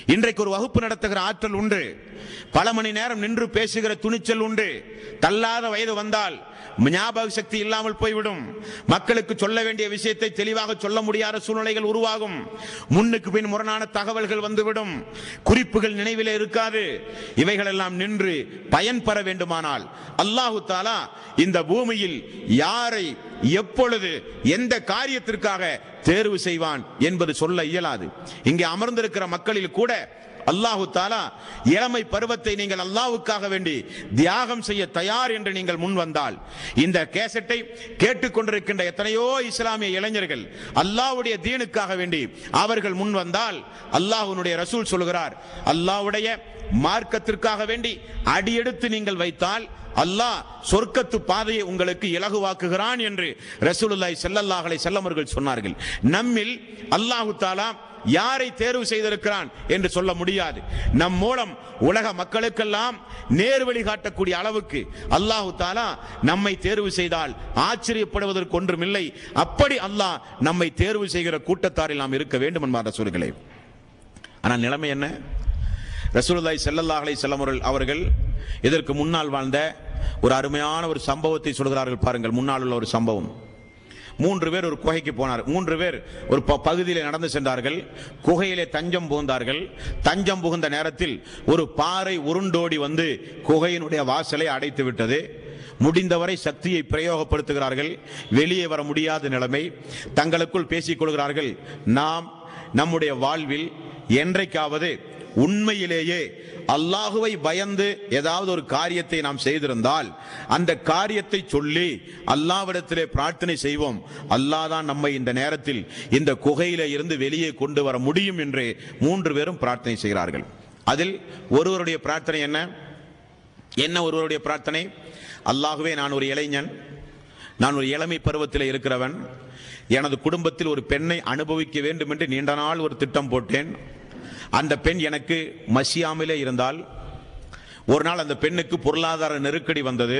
இன்றைக்கு ஒரு வகுப்பு நடத்துகிற ஆற்றல் உண்டு பல மணி நேரம் நின்று பேசுகிற துணிச்சல் உண்டு தள்ளாத வயது வந்தால் ஞாபக சக்தி இல்லாமல் போய்விடும் மக்களுக்கு சொல்ல வேண்டிய விஷயத்தை தெளிவாக சொல்ல முடியாத சூழ்நிலைகள் உருவாகும் முன்னுக்கு பின் முரணான தகவல்கள் வந்துவிடும் குறிப்புகள் நினைவிலே இருக்காது இவைகளெல்லாம் நின்று பயன் பெற வேண்டுமானால் அல்லாஹு தாலா இந்த பூமியில் யாரை எப்பொழுது எந்த காரியத்திற்காக தேர்வு செய்வான் என்பது சொல்ல இயலாது இங்கே அமர்ந்திருக்கிற மக்களில் கூட அல்லாஹு தாலா இளமை பருவத்தை நீங்கள் அல்லாஹ்வுக்காக வேண்டி தியாகம் செய்ய தயார் என்று நீங்கள் முன் வந்தால் இந்த கேசட்டை கேட்டுக்கொண்டிருக்கின்ற எத்தனையோ இஸ்லாமிய இளைஞர்கள் அல்லாஹ்வுடைய தீனுக்காக வேண்டி அவர்கள் முன் வந்தால் அல்லாஹ்வுடைய ரசூல் சொல்கிறார் அல்லாஹ்வுடைய மார்க்கத்திற்காக வேண்டி அடியெடுத்து நீங்கள் வைத்தால் அல்லாஹ் சொர்க்கத்து பாதையை உங்களுக்கு இலகுவாக்குகிறான் என்று ரசூலுல்லாஹி ஸல்லல்லாஹு அலைஹி வஸல்லம் அவர்கள் சொன்னார்கள் நம்மில் அல்லாஹு தாலா யாரை தேர்வு செய்திருக்கிறான் என்று சொல்ல முடியாது நம் மூலம் உலக மக்களுக்கெல்லாம் நேர்வழி காட்டக்கூடிய அளவுக்கு அல்லாஹு தாலா நம்மை தேர்வு செய்தால் ஆச்சரியப்படுவதற்கு ஒன்றுமில்லை அப்படி அல்லாஹ் நம்மை தேர்வு செய்கிற கூட்டத்தாரில் நாம் இருக்க வேண்டும் என்பார் ரசூல்களே ஆனால் நிலைமை என்ன ரசூலுல்லாஹி ஸல்லல்லாஹு அலைஹி வஸல்லம் அவர்கள் அவர்கள் இதற்கு முன்னால் வாழ்ந்த ஒரு அருமையான ஒரு சம்பவத்தை சொல்கிறார்கள் பாருங்கள் முன்னால் உள்ள ஒரு சம்பவம் மூன்று பேர் ஒரு குகைக்கு போனார் மூன்று பேர் ஒரு ப- பகுதியிலே நடந்து சென்றார்கள் குகையிலே தஞ்சம் புகுந்தார்கள் தஞ்சம் புகுந்த நேரத்தில் ஒரு பாறை உருண்டோடி வந்து குகையினுடைய வாசலை அடைத்து விட்டது முடிந்தவரை சக்தியை பிரயோகப்படுத்துகிறார்கள் வெளியே வர முடியாத நிலைமை தங்களுக்குள் பேசிக் கொள்கிறார்கள் நாம் நம்முடைய வாழ்வில் என்றைக்காவது உண்மையிலேயே அல்லாஹுவை பயந்து ஏதாவது ஒரு காரியத்தை நாம் செய்திருந்தால் அந்த காரியத்தை சொல்லி அல்லாவிடத்திலே பிரார்த்தனை செய்வோம் அல்லாஹ் தான் நம்மை இந்த நேரத்தில் இந்த குகையில இருந்து வெளியே கொண்டு வர முடியும் என்று மூன்று பேரும் பிரார்த்தனை செய்கிறார்கள் அதில் ஒருவருடைய பிரார்த்தனை என்ன என்ன ஒருவருடைய பிரார்த்தனை அல்லாஹுவே நான் ஒரு இளைஞன் நான் ஒரு இளமை பருவத்தில் இருக்கிறவன் எனது குடும்பத்தில் ஒரு பெண்ணை அனுபவிக்க வேண்டும் என்று நீண்ட நாள் ஒரு திட்டம் போட்டேன் அந்த பெண் எனக்கு மசியாமலே இருந்தால் ஒரு நாள் அந்த பெண்ணுக்கு பொருளாதார நெருக்கடி வந்தது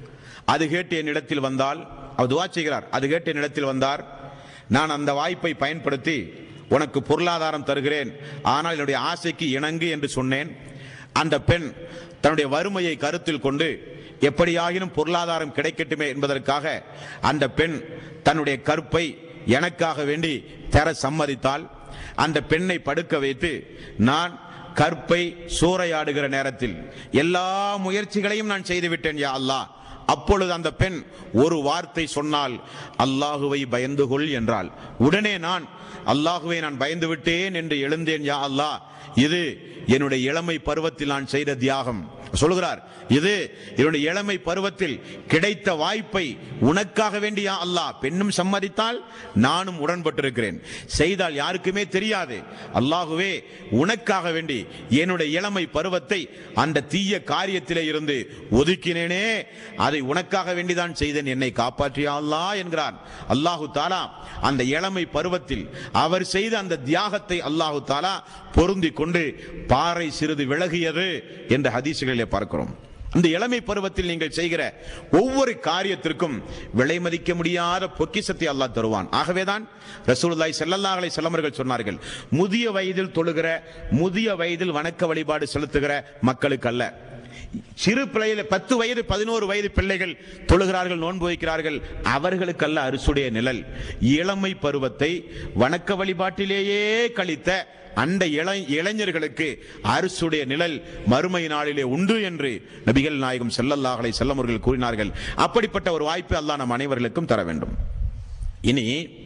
அது கேட்டு என்னிடத்தில் வந்தால் அவர் துவா செய்கிறார் அது கேட்டு என்னிடத்தில் வந்தார் நான் அந்த வாய்ப்பை பயன்படுத்தி உனக்கு பொருளாதாரம் தருகிறேன் ஆனால் என்னுடைய ஆசைக்கு இணங்கு என்று சொன்னேன் அந்த பெண் தன்னுடைய வறுமையை கருத்தில் கொண்டு எப்படியாகினும் பொருளாதாரம் கிடைக்கட்டுமே என்பதற்காக அந்த பெண் தன்னுடைய கற்பை எனக்காக வேண்டி தர சம்மதித்தால் அந்த பெண்ணை படுக்க வைத்து நான் கற்பை சூறையாடுகிற நேரத்தில் எல்லா முயற்சிகளையும் நான் செய்துவிட்டேன் யா அல்லாஹ் அப்பொழுது அந்த பெண் ஒரு வார்த்தை சொன்னால் அல்லாஹுவை பயந்து கொள் என்றாள் உடனே நான் அல்லாஹுவை நான் பயந்து விட்டேன் என்று எழுந்தேன் யா அல்லாஹ் இது என்னுடைய இளமை பருவத்தில் நான் செய்த தியாகம் சொல்கிறார் இது என்னுடைய இளமை பருவத்தில் கிடைத்த வாய்ப்பை உனக்காக வேண்டியா அல்லாஹ் பெண்ணும் சம்மதித்தால் நானும் உடன்பட்டிருக்கிறேன் செய்தால் யாருக்குமே தெரியாது அல்லாஹுவே உனக்காக வேண்டி என்னுடைய இளமை பருவத்தை அந்த தீய காரியத்திலே இருந்து ஒதுக்கினேனே அதை உனக்காக வேண்டிதான் செய்தேன் என்னை காப்பாற்றியா அல்லாஹ் என்கிறார் அல்லாஹு தாலா அந்த இளமை பருவத்தில் அவர் செய்த அந்த தியாகத்தை அல்லாஹு தாலா பொருந்தி கொண்டு பாறை சிறிது விலகியது என்ற ஹதீசுகளிலே பார்க்கிறோம் அந்த இளமை பருவத்தில் நீங்கள் செய்கிற ஒவ்வொரு காரியத்திற்கும் விலை மதிக்க முடியாத பொக்கிஷத்தை அல்லாஹ் தருவான் ஆகவேதான் ரசூலுல்லாஹி ஸல்லல்லாஹு அலைஹி வஸல்லம் அவர்கள் சொன்னார்கள் முதிய வயதில் தொழுகிற முதிய வயதில் வணக்க வழிபாடு செலுத்துகிற மக்களுக்கு அல்ல சிறு பிள்ளையில பத்து வயது பதினோரு வயது பிள்ளைகள் தொழுகிறார்கள் நோன்பு வைக்கிறார்கள் அவர்களுக்கல்ல அரிசுடைய நிழல் இளமை பருவத்தை வணக்க வழிபாட்டிலேயே கழித்த அந்த இள இளைஞர்களுக்கு அரசுடைய நிழல் மறுமை நாளிலே உண்டு என்று நபிகள் நாயகம் செல்லல்லாஹலை செல்லமர்கள் கூறினார்கள் அப்படிப்பட்ட ஒரு வாய்ப்பு அல்லாஹ் நம் அனைவர்களுக்கும் தர வேண்டும் இனி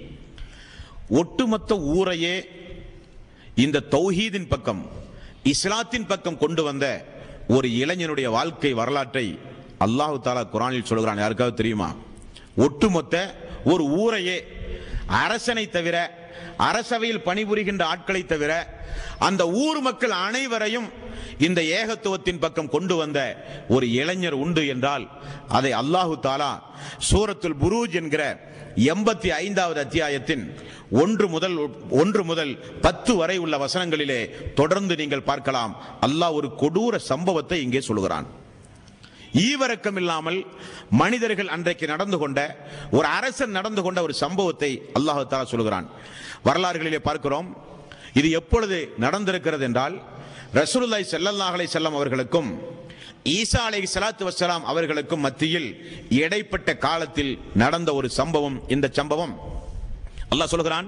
ஒட்டுமொத்த ஊரையே இந்த தௌஹீதின் பக்கம் இஸ்லாத்தின் பக்கம் கொண்டு வந்த ஒரு இளைஞனுடைய வாழ்க்கை வரலாற்றை அல்லாஹு தாலா குரானில் சொல்கிறான் யாருக்காவது தெரியுமா ஒட்டுமொத்த ஒரு ஊரையே அரசனை தவிர அரசவையில் பணிபுரிகின்ற ஆட்களை தவிர அந்த ஊர் மக்கள் அனைவரையும் இந்த ஏகத்துவத்தின் பக்கம் கொண்டு வந்த ஒரு இளைஞர் உண்டு என்றால் அதை அல்லாஹு தாலா சூரத்துல் புரூஜ் என்கிற எண்பத்தி ஐந்தாவது அத்தியாயத்தின் ஒன்று முதல் ஒன்று முதல் பத்து வரை உள்ள வசனங்களிலே தொடர்ந்து நீங்கள் பார்க்கலாம் அல்லாஹ் ஒரு கொடூர சம்பவத்தை இங்கே சொல்கிறான் ஈவரக்கம் இல்லாமல் மனிதர்கள் அன்றைக்கு நடந்து கொண்ட ஒரு அரசன் நடந்து கொண்ட ஒரு சம்பவத்தை அல்லாஹு தாலா சொல்கிறான் வரலாறுகளிலே பார்க்கிறோம் இது எப்பொழுது நடந்திருக்கிறது என்றால் ரசூலுல்லாஹி ஸல்லல்லாஹு அலைஹி வஸல்லம் அவர்களுக்கும் ஈசா அலைஹி ஸலாத்து வஸ்ஸலாம் அவர்களுக்கும் மத்தியில் இடைப்பட்ட காலத்தில் நடந்த ஒரு சம்பவம் இந்த சம்பவம் அல்லாஹ் சொல்கிறான்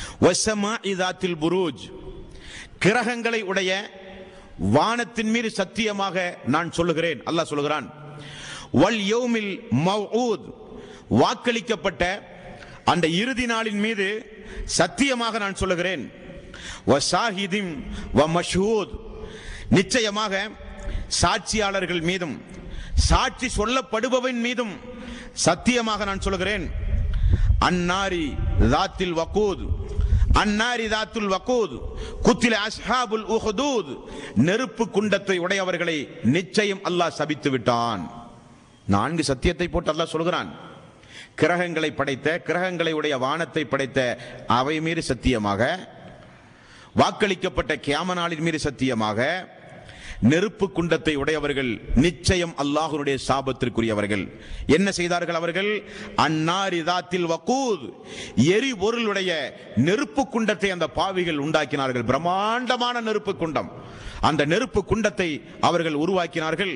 வசமாஇ தாத்தில் புரூஜ் கிரகங்களை உடைய வானத்தின் மீது சத்தியமாக நான் சொல்லுகிறேன் அல்லாஹ் சொல்லுகிறான் வல் யௌமில் மவ்ஊத் வாக்களிக்கப்பட்ட அந்த இறுதி நாளின் மீது சத்தியமாக நான் சொல்லுகிறேன் வசாஹிதிம் வ மஷ்ஹூத் நிச்சயமாக சாட்சியாளர்கள் மீதும் சாட்சி சொல்லப்படுபவன் மீதும் சத்தியமாக நான் சொல்லுகிறேன் அன்னாரி தாத்தில் வக்கூத் அன்னாரி தாத்துல் வக்கூத் குத்தில அஸ்ஹாபுல் உஹுதூத் நெருப்பு குண்டத்தை உடையவர்களை நிச்சயம் அல்லாஹ் சபித்து விட்டான் நான்கு சத்தியத்தை போட்டு அல்லாஹ் சொல்கிறான் கிரகங்களை படைத்த கிரகங்களை உடைய வானத்தை படைத்த அவை மீது சத்தியமாக வாக்களிக்கப்பட்ட கியாம நாளின் மீது சத்தியமாக நெருப்பு குண்டத்தை உடையவர்கள் நிச்சயம் அல்லாஹ்வுடைய சாபத்திற்குரியவர்கள் என்ன செய்தார்கள் அவர்கள் அன்னாரிதாத்தில் வக்கூத் எரிபொருளுடைய நெருப்பு குண்டத்தை அந்த பாவிகள் உண்டாக்கினார்கள் பிரம்மாண்டமான நெருப்பு குண்டம் அந்த நெருப்பு குண்டத்தை அவர்கள் உருவாக்கினார்கள்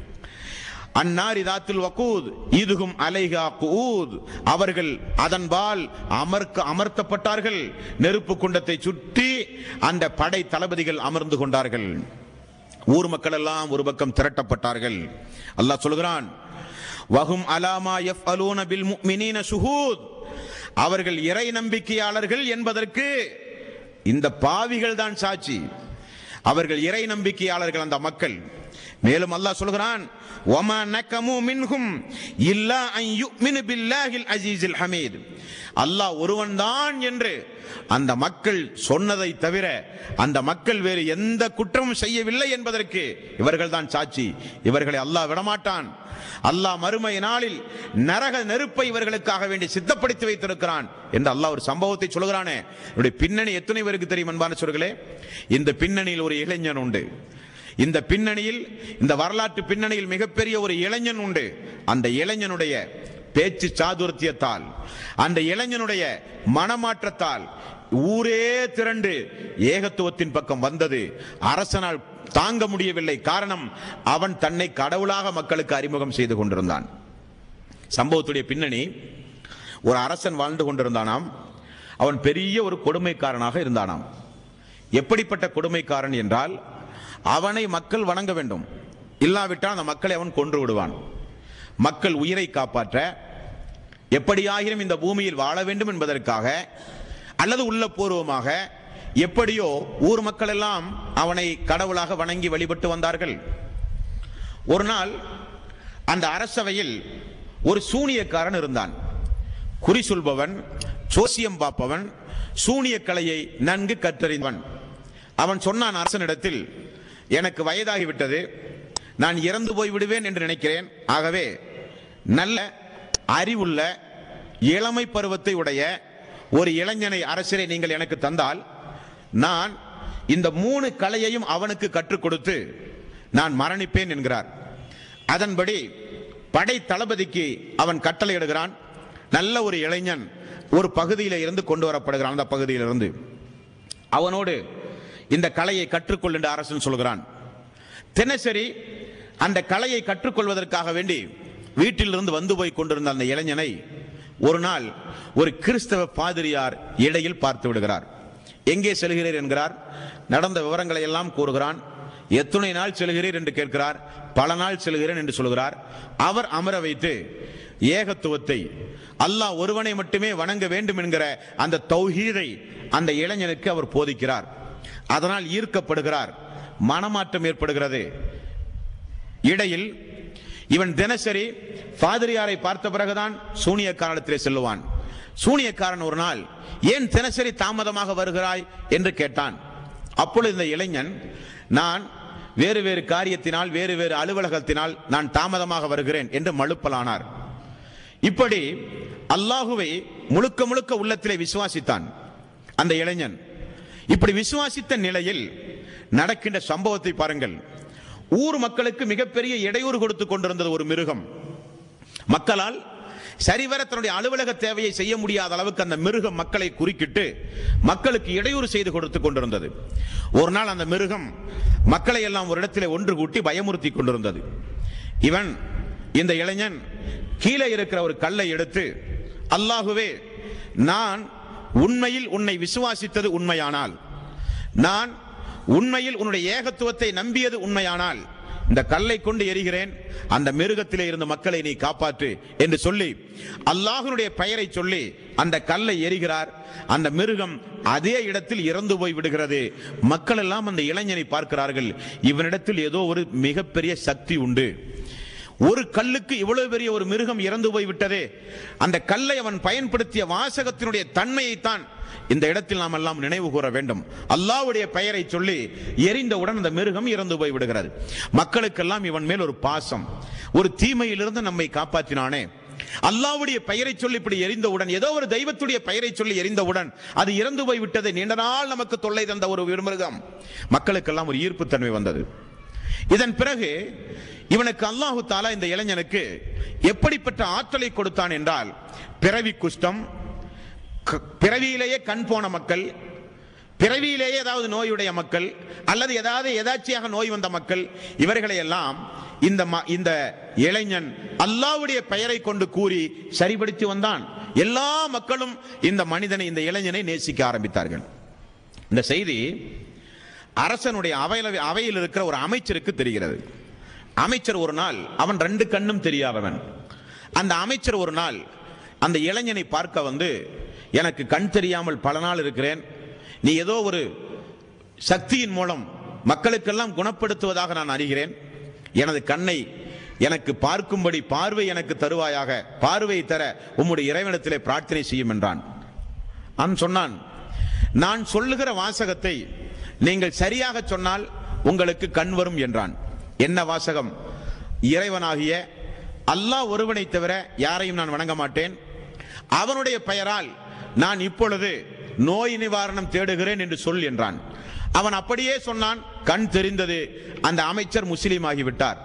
அன்னாரிதாத்தில் வக்கூத் இதுகும் அலைகா கூத் அவர்கள் அதன்பால் அமர்க்க அமர்த்தப்பட்டார்கள் நெருப்பு குண்டத்தை சுற்றி அந்த படை தளபதிகள் அமர்ந்து கொண்டார்கள் ஊர் மக்கள் எல்லாம் ஒரு பக்கம் திரட்டப்பட்டார்கள் அல்லாஹ் சொல்கிறான் வஹும் அலாமா எஃப் அலூன பில் முஃமினீன ஷுஹூத் அவர்கள் இறை நம்பிக்கையாளர்கள் என்பதற்கு இந்த பாவிகள் தான் சாட்சி அவர்கள் இறை நம்பிக்கையாளர்கள் அந்த மக்கள் மேலும் அல்லாஹ் சொல்கிறான் ஒமா நக்கமு மின்ஹும் இல்லா அன் யுமினு பில்லாஹில் அஜீஸில் ஹமீத் அல்லாஹ் ஒருவன் தான் என்று அந்த மக்கள் சொன்னதை தவிர அந்த மக்கள் வேறு எந்த குற்றமும் செய்யவில்லை என்பதற்கு இவர்கள் தான் சாட்சி இவர்களை அல்லாஹ் விடமாட்டான் அல்லாஹ் மறுமை நாளில் நரக நெருப்பை இவர்களுக்காக வேண்டி சித்தப்படுத்தி வைத்திருக்கிறான் என்று அல்லாஹ் ஒரு சம்பவத்தை சொல்கிறானே என்னுடைய பின்னணி எத்தனை பேருக்கு தெரியும் அன்பான சொல்களே இந்த பின்னணியில் ஒரு இளைஞன் உண்டு இந்த பின்னணியில் இந்த வரலாற்று பின்னணியில் மிகப்பெரிய ஒரு இளைஞன் உண்டு அந்த இளைஞனுடைய பேச்சு சாதுர்த்தியத்தால் அந்த இளைஞனுடைய மனமாற்றத்தால் ஊரே திரண்டு ஏகத்துவத்தின் பக்கம் வந்தது அரசனால் தாங்க முடியவில்லை காரணம் அவன் தன்னை கடவுளாக மக்களுக்கு அறிமுகம் செய்து கொண்டிருந்தான் சம்பவத்துடைய பின்னணி ஒரு அரசன் வாழ்ந்து கொண்டிருந்தானாம் அவன் பெரிய ஒரு கொடுமைக்காரனாக இருந்தானாம் எப்படிப்பட்ட கொடுமைக்காரன் என்றால் அவனை மக்கள் வணங்க வேண்டும் இல்லாவிட்டால் அந்த மக்களை அவன் கொன்று விடுவான் மக்கள் உயிரை காப்பாற்ற எப்படியாகிலும் இந்த பூமியில் வாழ வேண்டும் என்பதற்காக அல்லது உள்ளபூர்வமாக எப்படியோ ஊர் மக்கள் எல்லாம் அவனை கடவுளாக வணங்கி வழிபட்டு வந்தார்கள் ஒரு நாள் அந்த அரசவையில் ஒரு சூனியக்காரன் இருந்தான் குறி சொல்பவன் சோசியம் பார்ப்பவன் சூனிய கலையை நன்கு கற்றறிந்தவன் அவன் சொன்னான் அரசனிடத்தில் எனக்கு வயதாகிவிட்டது நான் இறந்து போய் விடுவேன் என்று நினைக்கிறேன் ஆகவே நல்ல அறிவுள்ள இளமை பருவத்தை உடைய ஒரு இளைஞனை அரசரை நீங்கள் எனக்கு தந்தால் நான் இந்த மூணு கலையையும் அவனுக்கு கற்றுக் கொடுத்து நான் மரணிப்பேன் என்கிறார் அதன்படி படை தளபதிக்கு அவன் கட்டளையிடுகிறான் நல்ல ஒரு இளைஞன் ஒரு பகுதியில இருந்து கொண்டு வரப்படுகிறான் அந்த பகுதியிலிருந்து அவனோடு இந்த கலையை கற்றுக்கொள் என்று அரசன் சொல்கிறான் தினசரி அந்த கலையை கற்றுக்கொள்வதற்காக வேண்டி வீட்டிலிருந்து வந்து போய் கொண்டிருந்த அந்த இளைஞனை ஒரு நாள் ஒரு கிறிஸ்தவ பாதிரியார் இடையில் பார்த்து விடுகிறார் எங்கே செல்கிறீர் என்கிறார் நடந்த விவரங்களை எல்லாம் கூறுகிறான் எத்தனை நாள் செல்கிறீர் என்று கேட்கிறார் பல நாள் செல்கிறேன் என்று சொல்கிறார் அவர் அமர வைத்து ஏகத்துவத்தை அல்லாஹ் ஒருவனை மட்டுமே வணங்க வேண்டும் என்கிற அந்த தௌஹீதை அந்த இளைஞனுக்கு அவர் போதிக்கிறார் அதனால் ஈர்க்கப்படுகிறார் மனமாற்றம் ஏற்படுகிறது இடையில் இவன் தினசரி பாதிரியாரை பார்த்த பிறகுதான் சூனியக்காரனத்திலே செல்லுவான் சூனியக்காரன் ஒரு நாள் ஏன் தினசரி தாமதமாக வருகிறாய் என்று கேட்டான் அப்பொழுது இந்த இளைஞன் நான் வேறு வேறு காரியத்தினால் வேறு வேறு அலுவலகத்தினால் நான் தாமதமாக வருகிறேன் என்று மழுப்பலானார் இப்படி அல்லாஹுவை முழுக்க முழுக்க உள்ளத்திலே விசுவாசித்தான் அந்த இளைஞன் இப்படி விசுவாசித்த நிலையில் நடக்கின்ற சம்பவத்தை பாருங்கள் ஊர் மக்களுக்கு மிகப்பெரிய இடையூறு கொடுத்து கொண்டிருந்தது ஒரு மிருகம் மக்களால் சரிவர தன்னுடைய அலுவலக தேவையை செய்ய முடியாத அளவுக்கு அந்த மிருகம் மக்களை குறுக்கிட்டு மக்களுக்கு இடையூறு செய்து கொடுத்து கொண்டிருந்தது ஒரு நாள் அந்த மிருகம் மக்களை எல்லாம் ஒரு இடத்திலே ஒன்று கூட்டி பயமுறுத்தி கொண்டிருந்தது இவன் இந்த இளைஞன் கீழே இருக்கிற ஒரு கல்லை எடுத்து அல்லாஹுவே நான் உண்மையில் உன்னை விசுவாசித்தது உண்மையானால் நான் உண்மையில் உன்னுடைய ஏகத்துவத்தை நம்பியது உண்மையானால் இந்த கல்லை கொண்டு எரிகிறேன் அந்த மிருகத்திலே இருந்த மக்களை நீ காப்பாற்று என்று சொல்லி அல்லாஹ்வுடைய பெயரை சொல்லி அந்த கல்லை எரிகிறார் அந்த மிருகம் அதே இடத்தில் இறந்து போய் விடுகிறது மக்கள் எல்லாம் அந்த இளைஞனை பார்க்கிறார்கள் இவனிடத்தில் ஏதோ ஒரு மிகப்பெரிய சக்தி உண்டு ஒரு கல்லுக்கு இவ்வளவு பெரிய ஒரு மிருகம் இறந்து போய் விட்டதே அந்த கல்லை அவன் பயன்படுத்திய வாசகத்தினுடைய தன்மையைத்தான் இந்த இடத்தில் நாம் எல்லாம் நினைவு கூற வேண்டும் அல்லாஹ்வுடைய பெயரை சொல்லி எரிந்தவுடன் அந்த மிருகம் இறந்து போய் விடுகிறது மக்களுக்கெல்லாம் இவன் மேல் ஒரு பாசம் ஒரு தீமையிலிருந்து நம்மை காப்பாற்றினானே அல்லாஹ்வுடைய பெயரை சொல்லி இப்படி எரிந்தவுடன் ஏதோ ஒரு தெய்வத்துடைய பெயரை சொல்லி எரிந்தவுடன் அது இறந்து போய் விட்டது நீண்ட நாள் நமக்கு தொல்லை தந்த ஒரு மிருகம் மக்களுக்கெல்லாம் ஒரு ஈர்ப்புத்தன்மை வந்தது இதன் பிறகு இவனுக்கு அல்லாஹு தாலா இந்த இளைஞனுக்கு எப்படிப்பட்ட ஆற்றலை கொடுத்தான் என்றால் பிறவி குஷ்டம் க- பிறவியிலேயே கண் போன மக்கள் பிறவியிலேயே ஏதாவது நோயுடைய மக்கள் அல்லது ஏதாவது எதாச்சியாக நோய் வந்த மக்கள் இவர்களை எல்லாம் இந்த ம- இந்த இளைஞன் அல்லாஹ்வுடைய பெயரை கொண்டு கூறி சரிபடுத்தி வந்தான் எல்லா மக்களும் இந்த மனிதனை இந்த இளைஞனை நேசிக்க ஆரம்பித்தார்கள் இந்த செய்தி அரசனுடைய அவையில் அவையில் இருக்கிற ஒரு அமைச்சருக்கு தெரிகிறது அமைச்சர் ஒரு நாள் அவன் ரெண்டு கண்ணும் தெரியாதவன் அந்த அமைச்சர் ஒரு நாள் அந்த இளைஞனை பார்க்க வந்து எனக்கு கண் தெரியாமல் பல நாள் இருக்கிறேன் நீ ஏதோ ஒரு சக்தியின் மூலம் மக்களுக்கெல்லாம் குணப்படுத்துவதாக நான் அறிகிறேன் எனது கண்ணை எனக்கு பார்க்கும்படி பார்வை எனக்கு தருவாயாக பார்வை தர உம்முடைய இறைவனத்திலே பிரார்த்தனை செய்யும் என்றான் அவன் சொன்னான் நான் சொல்லுகிற வாசகத்தை நீங்கள் சரியாக சொன்னால் உங்களுக்கு கண் வரும் என்றான் என்ன வாசகம் இறைவனாகிய அல்லாஹ் ஒருவனை தவிர யாரையும் நான் வணங்க மாட்டேன் அவனுடைய பெயரால் நான் இப்பொழுது நோய் நிவாரணம் தேடுகிறேன் என்று சொல் என்றான் அவன் அப்படியே சொன்னான் கண் தெரிந்தது அந்த அமைச்சர் முஸ்லீம் ஆகிவிட்டார்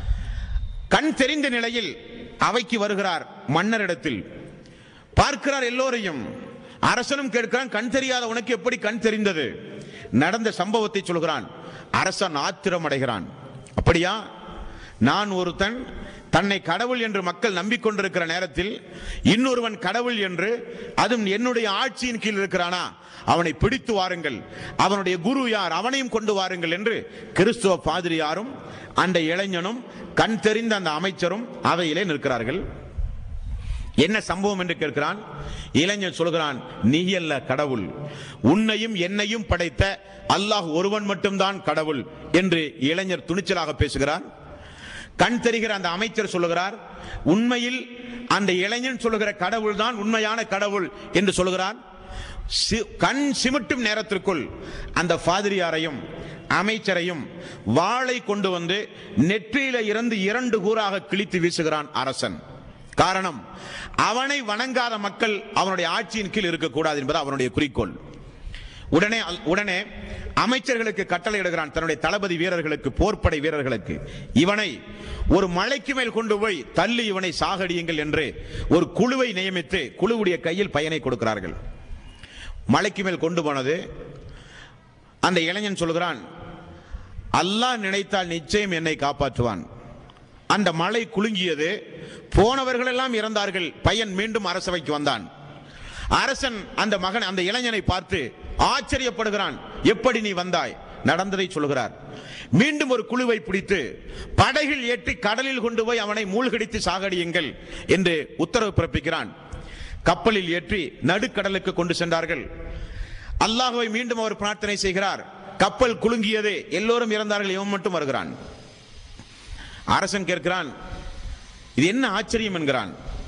கண் தெரிந்த நிலையில் அவைக்கு வருகிறார் மன்னரிடத்தில் பார்க்கிறார் எல்லோரையும் அரசனும் கேட்கிறான் கண் தெரியாத உனக்கு எப்படி கண் தெரிந்தது நடந்த சம்பவத்தை சொல்கிறான் அரசன் ஆத்திரம் அடைகிறான் அப்படியா நான் ஒருத்தன் தன்னை கடவுள் என்று மக்கள் நம்பிக்கொண்டிருக்கிற நேரத்தில் இன்னொருவன் கடவுள் என்று அதுவும் என்னுடைய ஆட்சியின் கீழ் இருக்கிறானா அவனை பிடித்து வாருங்கள் அவனுடைய குரு யார் அவனையும் கொண்டு வாருங்கள் என்று கிறிஸ்துவ பாதிரியாரும் அந்த இளைஞனும் கண் தெரிந்த அந்த அமைச்சரும் அவையிலே நிற்கிறார்கள் என்ன சம்பவம் என்று கேட்கிறான் இளைஞன் சொல்கிறான் நீ அல்ல கடவுள் உன்னையும் என்னையும் படைத்த அல்லாஹ் ஒருவன் மட்டும்தான் கடவுள் என்று இளைஞர் துணிச்சலாக பேசுகிறார் கண் தெரிகிற அந்த அமைச்சர் சொல்லுகிறார் உண்மையில் அந்த இளைஞன் சொல்லுகிற கடவுள் தான் உண்மையான கடவுள் என்று சொல்லுகிறார் சி- கண் சிமிட்டும் நேரத்திற்குள் அந்த பாதிரியாரையும் அமைச்சரையும் வாளை கொண்டு வந்து நெற்றியில இருந்து இரண்டு கூறாக கிழித்து வீசுகிறான் அரசன் காரணம் அவனை வணங்காத மக்கள் அவனுடைய ஆட்சியின் கீழ் இருக்கக்கூடாது என்பது அவனுடைய குறிக்கோள் உடனே உடனே அமைச்சர்களுக்கு கட்டளை இடுகிறான் தன்னுடைய தளபதி வீரர்களுக்கு போர்ப்படை வீரர்களுக்கு இவனை ஒரு மலைக்கு மேல் கொண்டு போய் தள்ளி இவனை சாகடியுங்கள் என்று ஒரு குழுவை நியமித்து குழுவுடைய கையில் பயனை கொடுக்கிறார்கள் மலைக்கு மேல் கொண்டு போனது அந்த இளைஞன் சொல்கிறான் அல்லாஹ் நினைத்தால் நிச்சயம் என்னை காப்பாற்றுவான் அந்த மலை குலுங்கியது போனவர்கள் எல்லாம் இறந்தார்கள் பையன் மீண்டும் அரசவைக்கு வந்தான் அரசன் அந்த மகன் அந்த இளைஞனை பார்த்து ஆச்சரியப்படுகிறான் எப்படி நீ வந்தாய் நடந்ததை சொல்கிறார் மீண்டும் ஒரு குழுவை பிடித்து படகில் ஏற்றி கடலில் கொண்டு போய் அவனை மூழ்கடித்து சாகடியுங்கள் என்று உத்தரவு பிறப்பிக்கிறான் கப்பலில் ஏற்றி நடுக்கடலுக்கு கொண்டு சென்றார்கள் அல்லாஹ்வை மீண்டும் அவர் பிரார்த்தனை செய்கிறார் கப்பல் குலுங்கியது எல்லோரும் இறந்தார்கள் இவன் மட்டும் வருகிறான் அரசன் கேட்கிறான் இது என்ன ஆச்சரியம் என்கிறான்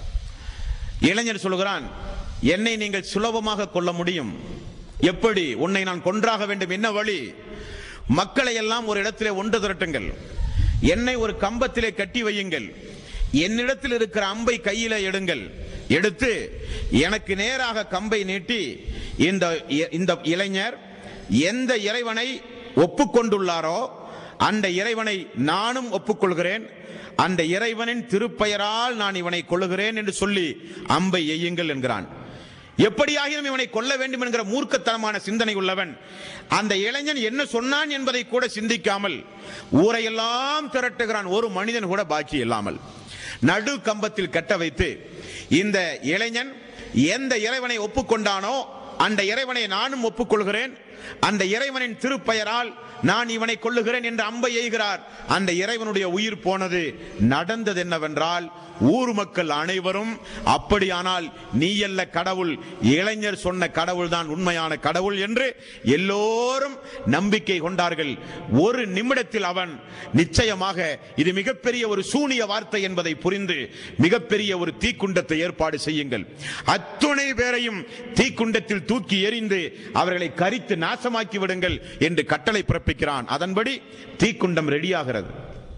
இளைஞர் சொல்கிறான் என்னை நீங்கள் சுலபமாக கொல்ல முடியும் எப்படி உன்னை நான் கொன்றாக வேண்டும் என்ன வழி மக்களை எல்லாம் ஒரு இடத்திலே ஒன்று திரட்டுங்கள் என்னை ஒரு கம்பத்திலே கட்டி வையுங்கள் என்னிடத்தில் இருக்கிற அம்பை கையில எடுங்கள் எடுத்து எனக்கு நேராக கம்பை நீட்டி இந்த இந்த இளைஞர் எந்த இறைவனை ஒப்புக்கொண்டுள்ளாரோ அந்த இறைவனை நானும் ஒப்புக்கொள்கிறேன் அந்த இறைவனின் திருப்பெயரால் நான் இவனை கொள்ளுகிறேன் என்று சொல்லி அம்பை எய்யுங்கள் என்கிறான் எப்படியாகிலும் இவனை கொல்ல வேண்டும் என்கிற மூர்க்கத்தனமான சிந்தனை உள்ளவன் அந்த இளைஞன் என்ன சொன்னான் என்பதை கூட சிந்திக்காமல் ஊரையெல்லாம் திரட்டுகிறான் ஒரு மனிதன் கூட பாக்கி இல்லாமல் நடு கம்பத்தில் கட்ட வைத்து இந்த இளைஞன் எந்த இறைவனை ஒப்புக்கொண்டானோ அந்த இறைவனை நானும் ஒப்புக்கொள்கிறேன் அந்த இறைவனின் திருப்பெயரால் நான் இவனை கொள்ளுகிறேன் என்று அம்பை எய்கிறார் அந்த இறைவனுடைய உயிர் போனது நடந்தது என்னவென்றால் ஊர் மக்கள் அனைவரும் அப்படியானால் நீ அல்ல கடவுள் இளைஞர் சொன்ன கடவுள் தான் உண்மையான கடவுள் என்று எல்லோரும் நம்பிக்கை கொண்டார்கள் ஒரு நிமிடத்தில் அவன் நிச்சயமாக இது மிகப்பெரிய ஒரு சூனிய வார்த்தை என்பதை புரிந்து மிகப்பெரிய ஒரு தீக்குண்டத்தை ஏற்பாடு செய்யுங்கள் அத்துணை பேரையும் தீக்குண்டத்தில் தூக்கி எறிந்து அவர்களை கரித்து நாசமாக்கி விடுங்கள் என்று கட்டளை பிறப்பிக்கிறான் அதன்படி தீக்குண்டம் ரெடியாகிறது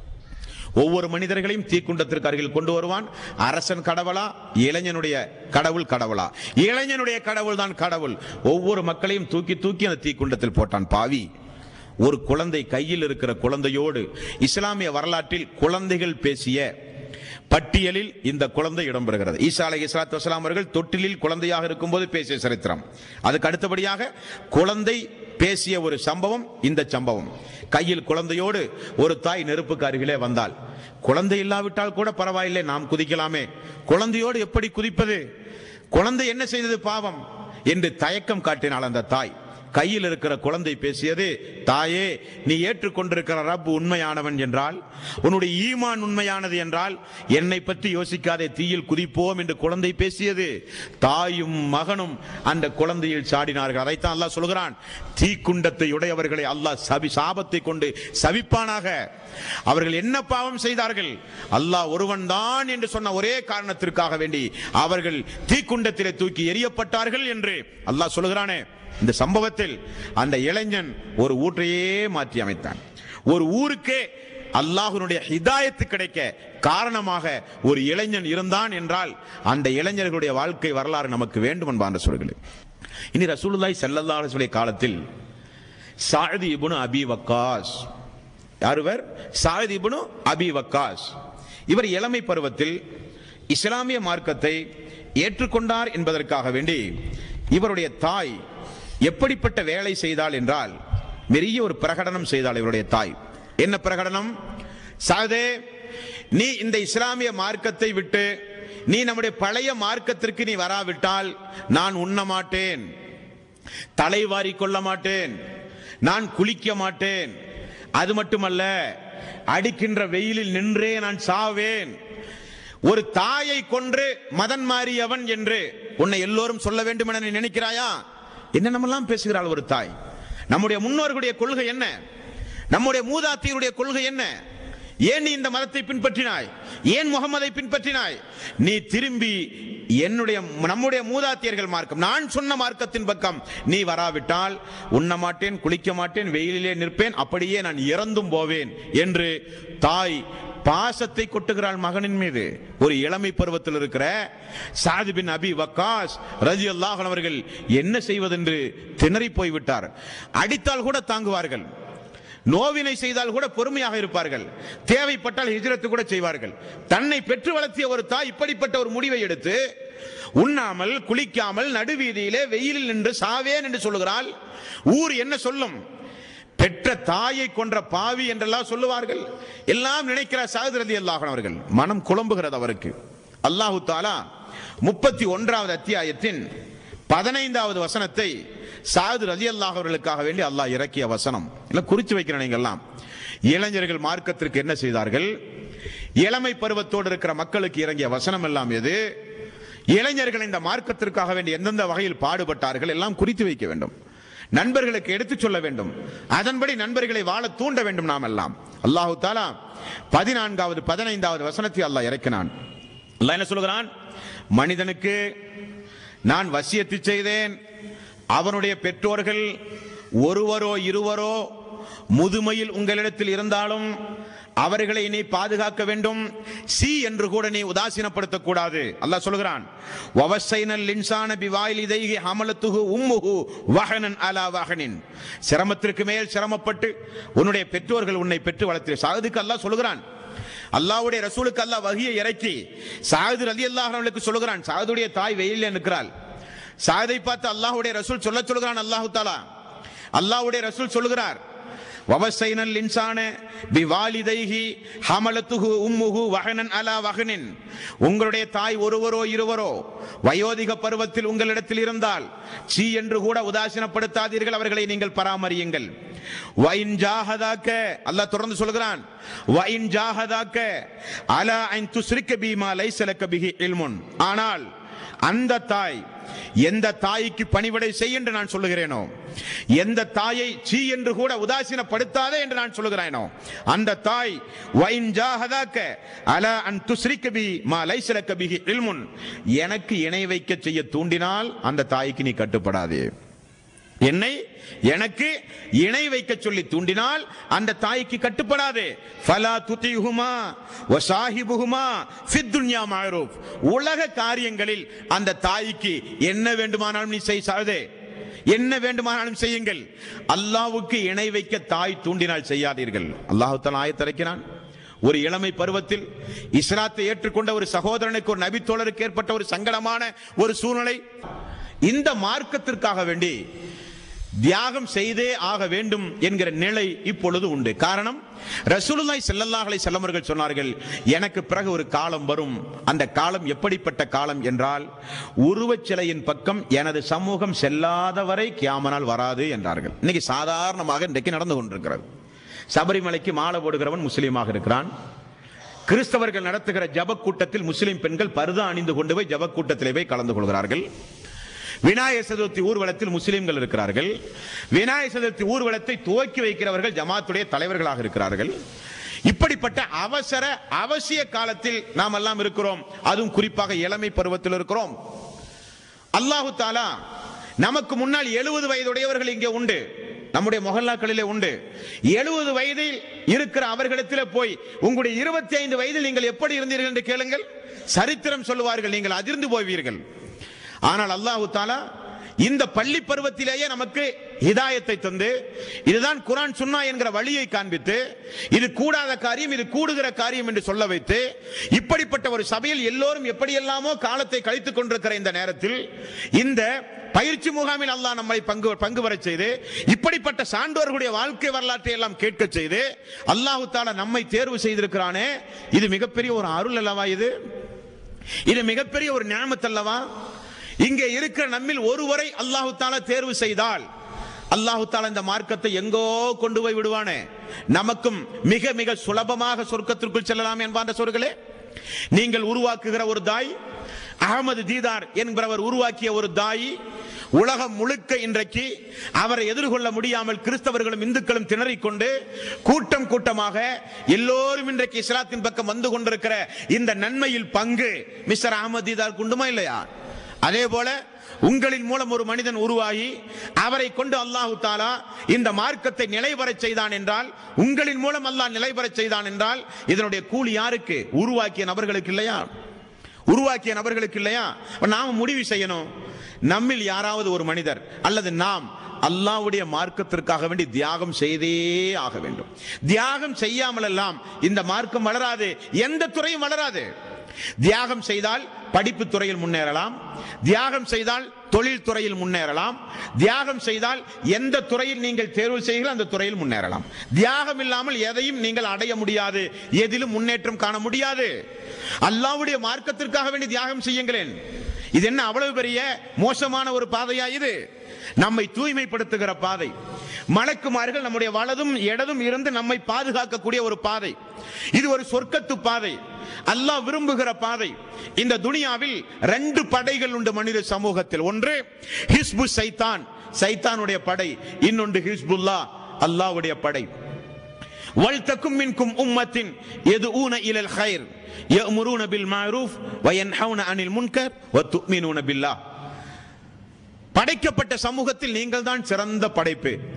ஒவ்வொரு மனிதர்களையும் தீக்குண்டத்திற்கு அருகில் கொண்டு வருவான் அரசன் கடவுளா இளைஞனுடைய கடவுள் கடவுளா இளைஞனுடைய கடவுள் தான் கடவுள் ஒவ்வொரு மக்களையும் தூக்கி தூக்கி அந்த தீக்குண்டத்தில் போட்டான் பாவி ஒரு குழந்தை கையில் இருக்கிற குழந்தையோடு இஸ்லாமிய வரலாற்றில் குழந்தைகள் பேசிய பட்டியலில் இந்த குழந்தை இடம்பெறுகிறது ஈசா அலை இஸ்லாத்து வசலாம் அவர்கள் தொட்டிலில் குழந்தையாக இருக்கும்போது பேசிய சரித்திரம் அதுக்கு அடுத்தபடியாக குழந்தை பேசிய ஒரு சம்பவம் இந்த சம்பவம் கையில் குழந்தையோடு ஒரு தாய் நெருப்புக்கு அருகிலே வந்தாள் குழந்தை இல்லாவிட்டால் கூட பரவாயில்லை நாம் குதிக்கலாமே குழந்தையோடு எப்படி குதிப்பது குழந்தை என்ன செய்தது பாவம் என்று தயக்கம் காட்டினாள் அந்த தாய் கையில் இருக்கிற குழந்தை பேசியது தாயே நீ ஏற்றுக்கொண்டிருக்கிற ரப் உண்மையானவன் என்றால் உன்னுடைய ஈமான் உண்மையானது என்றால் என்னை பற்றி யோசிக்காதே தீயில் குதிப்போம் என்று குழந்தை பேசியது தாயும் மகனும் அந்த குழந்தையில் சாடினார்கள் அதைத்தான் அல்லாஹ் சொல்கிறான் தீக்குண்டத்தை உடையவர்களை அல்லாஹ் சபி சாபத்தை கொண்டு சபிப்பானாக அவர்கள் என்ன பாவம் செய்தார்கள் அல்லாஹ் ஒருவன் தான் என்று சொன்ன ஒரே காரணத்திற்காக வேண்டி அவர்கள் தீக்குண்டத்திலே தூக்கி எறியப்பட்டார்கள் என்று அல்லாஹ் சொல்கிறானே இந்த சம்பவத்தில் அந்த இளைஞன் ஒரு ஊற்றையே மாற்றி அமைத்தான் ஒரு ஊருக்கே அல்லாஹ்வினுடைய ஹிதாயத்து கிடைக்க காரணமாக ஒரு இளைஞன் இருந்தான் என்றால் அந்த இளைஞர்களுடைய வாழ்க்கை வரலாறு நமக்கு வேண்டும் என்பார் சொல்களே இனி ரசூலுல்லாஹி ஸல்லல்லாஹு அலைஹி வஸல்லம் காலத்தில் சாயது இப்னு அபி வக்காஸ் யாருவர் சாயது இப்னு அபி வக்காஸ் இவர் இளமை பருவத்தில் இஸ்லாமிய மார்க்கத்தை ஏற்றுக்கொண்டார் என்பதற்காக வேண்டி இவருடைய தாய் எப்படிப்பட்ட வேலை செய்தாள் என்றால் பெரிய ஒரு பிரகடனம் செய்தாள் இவருடைய தாய் என்ன பிரகடனம் சாதே நீ இந்த இஸ்லாமிய மார்க்கத்தை விட்டு நீ நம்முடைய பழைய மார்க்கத்திற்கு நீ வராவிட்டால் நான் உண்ண மாட்டேன் தலை வாரி கொள்ள மாட்டேன் நான் குளிக்க மாட்டேன் அது மட்டுமல்ல அடிக்கின்ற வெயிலில் நின்றே நான் சாவேன் ஒரு தாயை கொன்று மதன் மாறியவன் என்று உன்னை எல்லோரும் சொல்ல வேண்டும் என நீ நினைக்கிறாயா என்னென்னமெல்லாம் பேசுகிறாள் ஒரு தாய் நம்முடைய முன்னோர்களுடைய கொள்கை என்ன நம்முடைய மூதாத்தியருடைய கொள்கை என்ன ஏன் நீ இந்த மதத்தை பின்பற்றினாய் ஏன் முகமதை பின்பற்றினாய் நீ திரும்பி என்னுடைய நம்முடைய மூதாத்தியர்கள் மார்க்கம் நான் சொன்ன மார்க்கத்தின் பக்கம் நீ வராவிட்டால் உண்ண மாட்டேன் குளிக்க மாட்டேன் வெயிலிலே நிற்பேன் அப்படியே நான் இறந்தும் போவேன் என்று தாய் பாசத்தை கொட்டுகிறாள் மகனின் மீது ஒரு இளமை பருவத்தில் இருக்கிற சாதி பின் அபி வக்காஸ் ரஜி அல்லாஹன் அவர்கள் என்ன செய்வதென்று திணறி போய்விட்டார் அடித்தால் கூட தாங்குவார்கள் நோவினை செய்தால் கூட பொறுமையாக இருப்பார்கள் தேவைப்பட்டால் ஹிஜ்ரத்து கூட செய்வார்கள் தன்னை பெற்று வளர்த்திய ஒரு தாய் இப்படிப்பட்ட ஒரு முடிவை எடுத்து உண்ணாமல் குளிக்காமல் நடுவீதியிலே வெயிலில் நின்று சாவேன் என்று சொல்லுகிறாள் ஊர் என்ன சொல்லும் பெற்ற தாயை கொன்ற பாவி என்றெல்லாம் சொல்லுவார்கள் எல்லாம் நினைக்கிறார் சாகுதிரதி அல்லாஹன் அவர்கள் மனம் குழம்புகிறது அவருக்கு அல்லாஹு தாலா முப்பத்தி ஒன்றாவது அத்தியாயத்தின் பதினைந்தாவது வசனத்தை சாது ரதி அல்லாஹ் அவர்களுக்காக வேண்டி அல்லாஹ் இறக்கிய வசனம் இல்ல குறிச்சு வைக்கிறேன் நீங்க எல்லாம் இளைஞர்கள் மார்க்கத்திற்கு என்ன செய்தார்கள் இளமை பருவத்தோடு இருக்கிற மக்களுக்கு இறங்கிய வசனம் எல்லாம் எது இளைஞர்கள் இந்த மார்க்கத்திற்காக வேண்டி எந்தெந்த வகையில் பாடுபட்டார்கள் எல்லாம் குறித்து வைக்க வேண்டும் நண்பர்களுக்கு எடுத்துச் சொல்ல வேண்டும் அதன்படி நண்பர்களை வாழ தூண்ட வேண்டும் நாம் எல்லாம் அல்லாஹு தாலா பதினான்காவது பதினைந்தாவது வசனத்தை அல்லாஹ் இறக்கினான் அல்லாஹ் என்ன சொல்கிறான் மனிதனுக்கு நான் வசியத்து செய்தேன் அவனுடைய பெற்றோர்கள் ஒருவரோ இருவரோ முதுமையில் உங்களிடத்தில் இருந்தாலும் அவர்களை நீ பாதுகாக்க வேண்டும் சி என்று கூட நீ உதாசீனப்படுத்தக் கூடாது அல்லாஹ் சொல்கிறான் வவசைனல் இன்சான பிவாயில் இதைகி ஹமலத்துகு உம்முகு வஹனன் அலா வஹனின் சிரமத்திற்கு மேல் சிரமப்பட்டு உன்னுடைய பெற்றோர்கள் உன்னை பெற்று வளர்த்து சாகுதுக்கு அல்லாஹ் சொல்கிறான் அல்லாஹ்வுடைய ரசூலுக்கு அல்லாஹ் வகியை இறக்கி சாகுது ரலி அல்லாஹ் சொல்லுகிறான் சாகுதுடைய தாய் வெயிலில் நிற்கிறாள் சாதை பார்த்து அல்லாஹ்வுடைய ரசூல் சொல்ல சொல்கிறான் அல்லாஹு தாலா அல்லாஹ்வுடைய ரசூல் சொல்லுகிறார் வவசைனல் இன்சான பிவாலிதைஹி ஹமலத்துஹு உம்முஹு வஹனன் அலா வஹனின் உங்களுடைய தாய் ஒருவரோ இருவரோ வயோதிக பருவத்தில் உங்களிடத்தில் இருந்தால் சீ என்று கூட உதாசீனப்படுத்தாதீர்கள் அவர்களை நீங்கள் பராமரியுங்கள் வைன் ஜாஹதாக்க அல்லாஹ் தொடர்ந்து சொல்கிறான் வைன் ஜாஹதாக்க அலா ஐன் துஸ்ரிக்க பீமா லைஸலக பிஹி இல்முன் ஆனால் அந்த தாய் எந்த தாய்க்கு பணிவிடை செய் என்று நான் சொல்லுகிறேனோ எந்த தாயை சீ என்று கூட உதாசீனப்படுத்தாதே என்று நான் சொல்லுகிறேனோ அந்த தாய் வைன் ஜாஹதாக்க அலா அன் துஸ்ரிக்க பி மா லைஸலக பிஹி இல்முன் எனக்கு இணை வைக்க செய்ய தூண்டினால் அந்த தாய்க்கு நீ கட்டுப்படாதே என்னை எனக்கு இணை வைக்க சொல்லி தூண்டினால் அந்த தாய்க்கு கட்டுப்படாது ஃபலா துதிஹுமா வசாஹிபுஹுமா ஃபித் துன்யா மஅரூஃப் உலக காரியங்களில் அந்த தாய்க்கு என்ன வேண்டுமானாலும் நீ செய் சாதே என்ன வேண்டுமானாலும் செய்யுங்கள் அல்லாஹ்வுக்கு இணை வைக்க தாய் தூண்டினால் செய்யாதீர்கள் அல்லாஹ் தஆலா ஆயத்திறக்கிறான் ஒரு இளமை பருவத்தில் இஸ்லாத்தை ஏற்றுக்கொண்ட ஒரு சகோதரனுக்கு ஒரு நபித்தோழருக்கு ஏற்பட்ட ஒரு சங்கடமான ஒரு சூழ்நிலை இந்த மார்க்கத்திற்காக வேண்டி தியாகம் செய்தே ஆக வேண்டும் என்கிற நிலை இப்பொழுது உண்டு காரணம் ரசூலுல்லாஹி ஸல்லல்லாஹு அலைஹி வஸல்லம் அவர்கள் சொன்னார்கள் எனக்கு பிறகு ஒரு காலம் வரும் அந்த காலம் எப்படிப்பட்ட காலம் என்றால் உருவச் சிலையின் பக்கம் எனது சமூகம் செல்லாத வரை கியாமனால் வராது என்றார்கள் இன்னைக்கு சாதாரணமாக இன்றைக்கு நடந்து கொண்டிருக்கிறது சபரிமலைக்கு மாலை போடுகிறவன் முஸ்லீமாக இருக்கிறான் கிறிஸ்தவர்கள் நடத்துகிற ஜபக் கூட்டத்தில் முஸ்லிம் பெண்கள் பருதா அணிந்து கொண்டு போய் ஜபக் கூட்டத்திலே போய் கலந்து கொள்கிறார்கள் விநாயகர் சதுர்த்தி ஊர்வலத்தில் முஸ்லிம்கள் இருக்கிறார்கள் விநாயகர் சதுர்த்தி ஊர்வலத்தை துவக்கி வைக்கிறவர்கள் ஜமாத்துடைய தலைவர்களாக இருக்கிறார்கள் இப்படிப்பட்ட அவசர அவசிய காலத்தில் நாம் எல்லாம் இருக்கிறோம் அதுவும் குறிப்பாக இளமை பருவத்தில் இருக்கிறோம் அல்லாஹு தாலா நமக்கு முன்னால் எழுபது வயதுடையவர்கள் இங்கே உண்டு நம்முடைய மொஹல்லாக்களிலே உண்டு எழுபது வயதில் இருக்கிற அவர்களிடத்தில் போய் உங்களுடைய இருபத்தி ஐந்து வயதில் நீங்கள் எப்படி இருந்தீர்கள் என்று கேளுங்கள் சரித்திரம் சொல்லுவார்கள் நீங்கள் அதிர்ந்து போவீர்கள் ஆனால் அல்லாஹு தாலா இந்த பள்ளி பருவத்திலேயே நமக்கு ஹிதாயத்தை தந்து இதுதான் குரான் சுன்னா என்கிற வழியை காண்பித்து இது கூடாத காரியம் இது கூடுகிற காரியம் என்று சொல்ல வைத்து இப்படிப்பட்ட ஒரு சபையில் எல்லோரும் எப்படியெல்லாமோ காலத்தை கழித்துக் கொண்டிருக்கிற இந்த நேரத்தில் இந்த பயிற்சி முகாமில் அல்லாஹ் நம்மை பங்கு பங்கு வரச் செய்து இப்படிப்பட்ட சான்றோர்களுடைய வாழ்க்கை வரலாற்றை எல்லாம் கேட்க செய்து அல்லாஹு தாலா நம்மை தேர்வு செய்திருக்கிறானே இது மிகப்பெரிய ஒரு அருள் அல்லவா இது இது மிகப்பெரிய ஒரு ஞாபகத் அல்லவா இங்கே இருக்கிற நம்மில் ஒருவரை அல்லாஹு தாலா தேர்வு செய்தால் அல்லாஹு தாலா இந்த மார்க்கத்தை எங்கோ கொண்டு போய் விடுவானே நமக்கும் மிக மிக சுலபமாக சொர்க்கத்திற்குள் செல்லலாம் என்பான்ற சொற்களே நீங்கள் உருவாக்குகிற ஒரு தாய் அகமது தீதார் என்கிறவர் உருவாக்கிய ஒரு தாய் உலகம் முழுக்க இன்றைக்கு அவரை எதிர்கொள்ள முடியாமல் கிறிஸ்தவர்களும் இந்துக்களும் திணறிக்கொண்டு கூட்டம் கூட்டமாக எல்லோரும் இன்றைக்கு இஸ்லாத்தின் பக்கம் வந்து கொண்டிருக்கிற இந்த நன்மையில் பங்கு மிஸ்டர் அகமது தீதார் உண்டுமா இல்லையா அதே போல உங்களின் மூலம் ஒரு மனிதன் உருவாகி அவரை கொண்டு அல்லாஹு தாலா இந்த மார்க்கத்தை நிலைபெறச் செய்தான் என்றால் உங்களின் மூலம் அல்லாஹ் நிலைபெறச் செய்தான் என்றால் இதனுடைய கூலி யாருக்கு உருவாக்கிய நபர்களுக்கு இல்லையா உருவாக்கிய நபர்களுக்கு இல்லையா அப்ப நாம முடிவு செய்யணும் நம்மில் யாராவது ஒரு மனிதர் அல்லது நாம் அல்லாஹ்வுடைய மார்க்கத்திற்காக வேண்டி தியாகம் செய்தே ஆக வேண்டும் தியாகம் செய்யாமல் எல்லாம் இந்த மார்க்கம் வளராது எந்த துறையும் வளராது தியாகம் செய்தால் படிப்பு துறையில் முன்னேறலாம் தியாகம் செய்தால் தொழில் துறையில் முன்னேறலாம் தியாகம் செய்தால் எந்த துறையில் நீங்கள் தேர்வு செய்கிறீர்கள் அந்த துறையில் முன்னேறலாம் தியாகம் இல்லாமல் எதையும் நீங்கள் அடைய முடியாது எதிலும் முன்னேற்றம் காண முடியாது அல்லாஹ்வுடைய மார்க்கத்திற்காக வேண்டி தியாகம் செய்யுங்களேன் இது என்ன அவ்வளவு பெரிய மோசமான ஒரு பாதையா இது நம்மை தூய்மைப்படுத்துகிற பாதை மலக்குமார்கள் நம்முடைய வலதும் இடதும் இருந்து நம்மை பாதுகாக்கக்கூடிய ஒரு பாதை இது ஒரு சொர்க்கத்து பாதை அல்லாஹ் விரும்புகிற பாதை இந்த துனியாவில் ரெண்டு படைகள் உண்டு மனித சமூகத்தில் ஒன்று ஹிஸ்பு சைத்தான் சைத்தானுடைய படை இன்னொன்று ஹிஸ்புல்லா அல்லாஹ்வுடைய படை வல்தக்கும் மின்கும் உம்மத்தின் يدعون الى الخير يأمرون بالمعروف وينهون عن المنكر وتؤمنون بالله படைக்கப்பட்ட சமூகத்தில் நீங்கள் தான் சிறந்த படைப்பு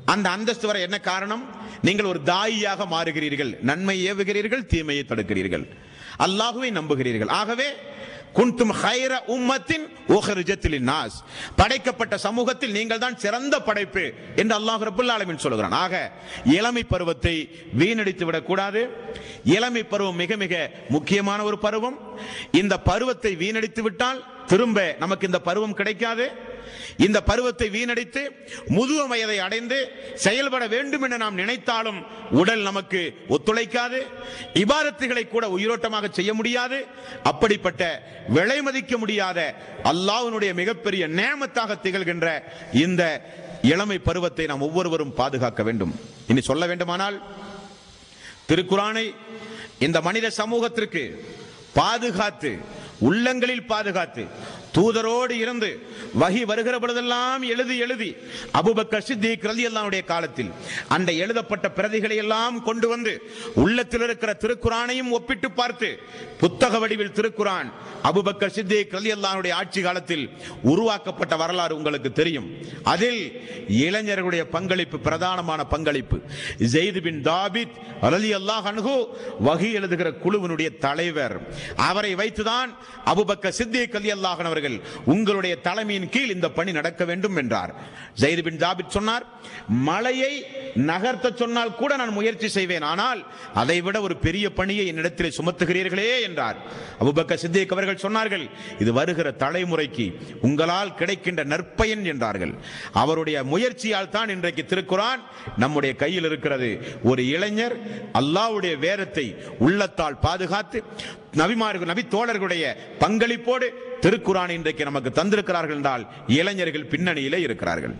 அந்த அந்தஸ்து வர என்ன காரணம் நீங்கள் ஒரு தாயியாக மாறுகிறீர்கள் நன்மை ஏவுகிறீர்கள் தீமையை தடுக்கிறீர்கள் அல்லாஹுவை நம்புகிறீர்கள் ஆகவே குன்தும் ஹைர உம்மத்தின் உஹரிஜத்தில் நாஸ் படைக்கப்பட்ட சமூகத்தில் நீங்கள் தான் சிறந்த படைப்பு என்று அல்லாஹ் ரபுல் ஆலமின் சொல்கிறான் ஆக இளமை பருவத்தை வீணடித்து விடக்கூடாது இளமை பருவம் மிக மிக முக்கியமான ஒரு பருவம் இந்த பருவத்தை வீணடித்து விட்டால் திரும்ப நமக்கு இந்த பருவம் கிடைக்காது இந்த பருவத்தை வீணடித்து முதுவ வயதை அடைந்து செயல்பட வேண்டும் என நாம் நினைத்தாலும் உடல் நமக்கு ஒத்துழைக்காது இபாரத்துகளை கூட உயிரோட்டமாக செய்ய முடியாது அப்படிப்பட்ட விலை மதிக்க முடியாத அல்லாஹ்வினுடைய மிகப்பெரிய நேமத்தாக திகழ்கின்ற இந்த இளமை பருவத்தை நாம் ஒவ்வொருவரும் பாதுகாக்க வேண்டும் இனி சொல்ல வேண்டுமானால் திருக்குறானை இந்த மனித சமூகத்திற்கு பாதுகாத்து உள்ளங்களில் பாதுகாத்து தூதரோடு இருந்து வகி வருகிற பொழுதெல்லாம் எழுதி எழுதி அபுபக்கர் சித்திக் ரலியல்லாஹுடைய காலத்தில் அந்த எழுதப்பட்ட பிரதிகளை எல்லாம் கொண்டு வந்து உள்ளத்தில் இருக்கிற திருக்குறானையும் ஒப்பிட்டு பார்த்து புத்தக வடிவில் திருக்குரான் அபுபக்கர் சித்திக் ரலியல்லாஹுடைய ஆட்சி காலத்தில் உருவாக்கப்பட்ட வரலாறு உங்களுக்கு தெரியும் அதில் இளைஞர்களுடைய பங்களிப்பு பிரதானமான பங்களிப்பு ஜெயித் பின் தாபித் ரலியல்லாஹு அன்ஹு வகி எழுதுகிற குழுவினுடைய தலைவர் அவரை வைத்துதான் அபுபக்கர் சித்திக் ரலியல்லாஹு அவர்கள் உங்களுடைய தலைமையின் கீழ் இந்த பணி நடக்க வேண்டும் என்றார் ஜெயித் பின் தாபித் சொன்னார் மலையை நகர்த்த சொன்னால் கூட நான் முயற்சி செய்வேன் ஆனால் அதை விட ஒரு பெரிய பணியை என்னிடத்தில் சுமத்துகிறீர்களே என்றார் அபுபக்கர் சித்திக் அவர்கள் சொன்னார்கள் இது வருகிற தலைமுறைக்கு உங்களால் கிடைக்கின்ற நற்பயன் என்றார்கள் அவருடைய முயற்சியால் தான் இன்றைக்கு திருக்குரான் நம்முடைய கையில் இருக்கிறது ஒரு இளைஞர் அல்லாஹ்வுடைய வேதத்தை உள்ளத்தால் பாதுகாத்து நபிமார்கள் நபி தோழர்களுடைய பங்களிப்போடு திருக்குரான் இன்றைக்கு நமக்கு தந்திருக்கிறார்கள் என்றால் இளைஞர்கள் பின்னணியிலே இருக்கிறார்கள்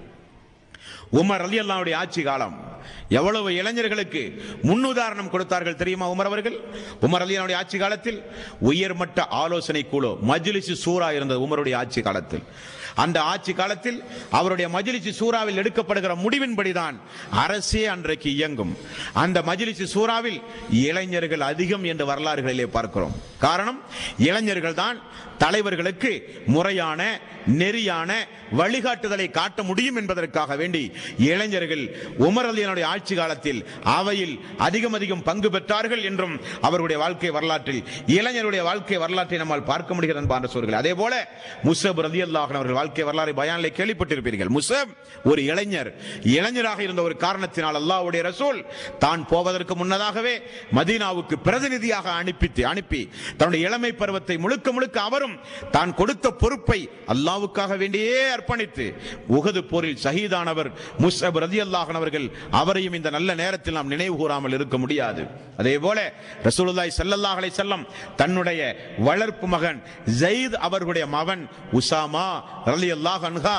உமர் அலி அல்லாவுடைய ஆட்சி காலம் எவ்வளவு இளைஞர்களுக்கு முன்னுதாரணம் கொடுத்தார்கள் தெரியுமா உமர் அவர்கள் உமர் அலி அல்லாவுடைய ஆட்சி காலத்தில் உயர்மட்ட ஆலோசனை குழு மஜ்லிஸ் சூரா இருந்தது உமருடைய ஆட்சி காலத்தில் அந்த ஆட்சி காலத்தில் அவருடைய மஜ்லிஸ் சூறாவில் எடுக்கப்படுகிற முடிவின்படிதான் அரசே அன்றைக்கு இயங்கும் அந்த மஜ்லிஸ் சூறாவில் இளைஞர்கள் அதிகம் என்று வரலாறுகளிலே பார்க்கிறோம் காரணம் இளைஞர்கள் தான் தலைவர்களுக்கு முறையான நெறியான வழிகாட்டுதலை காட்ட முடியும் என்பதற்காக வேண்டி இளைஞர்கள் உமர் அலியனுடைய ஆட்சி காலத்தில் அவையில் அதிகம் அதிகம் பங்கு பெற்றார்கள் என்றும் அவருடைய வாழ்க்கை வரலாற்றில் இளைஞருடைய வாழ்க்கை வரலாற்றை நம்மால் பார்க்க முடிகிறது என்பார் சோர்கள் அதே போல முசப் ரதி அல்லாஹன் அவர்கள் வாழ்க்கை வரலாறு பயானிலே கேள்விப்பட்டிருப்பீர்கள் முசப் ஒரு இளைஞர் இளைஞராக இருந்த ஒரு காரணத்தினால் அல்லாஹ்வுடைய ரசூல் தான் போவதற்கு முன்னதாகவே மதீனாவுக்கு பிரதிநிதியாக அனுப்பி அனுப்பி தன்னுடைய இளமை பருவத்தை முழுக்க முழுக்க அவரும் தான் கொடுத்த பொறுப்பை அல்லாவுக்காக வேண்டியே அர்ப்பணித்து உகது போரில் ஷஹீதானவர் முஸ்அப் ரதியல்லாஹன் அவர்கள் அவரையும் இந்த நல்ல நேரத்தில் நாம் நினைவு கூறாமல் இருக்க முடியாது அதே போல ரசூலுல்லாஹி ஸல்லல்லாஹு அலைஹி வஸல்லம் தன்னுடைய வளர்ப்பு மகன் ஜெயித் அவர்களுடைய மகன் உசாமா ரலியல்லாஹு அன்ஹா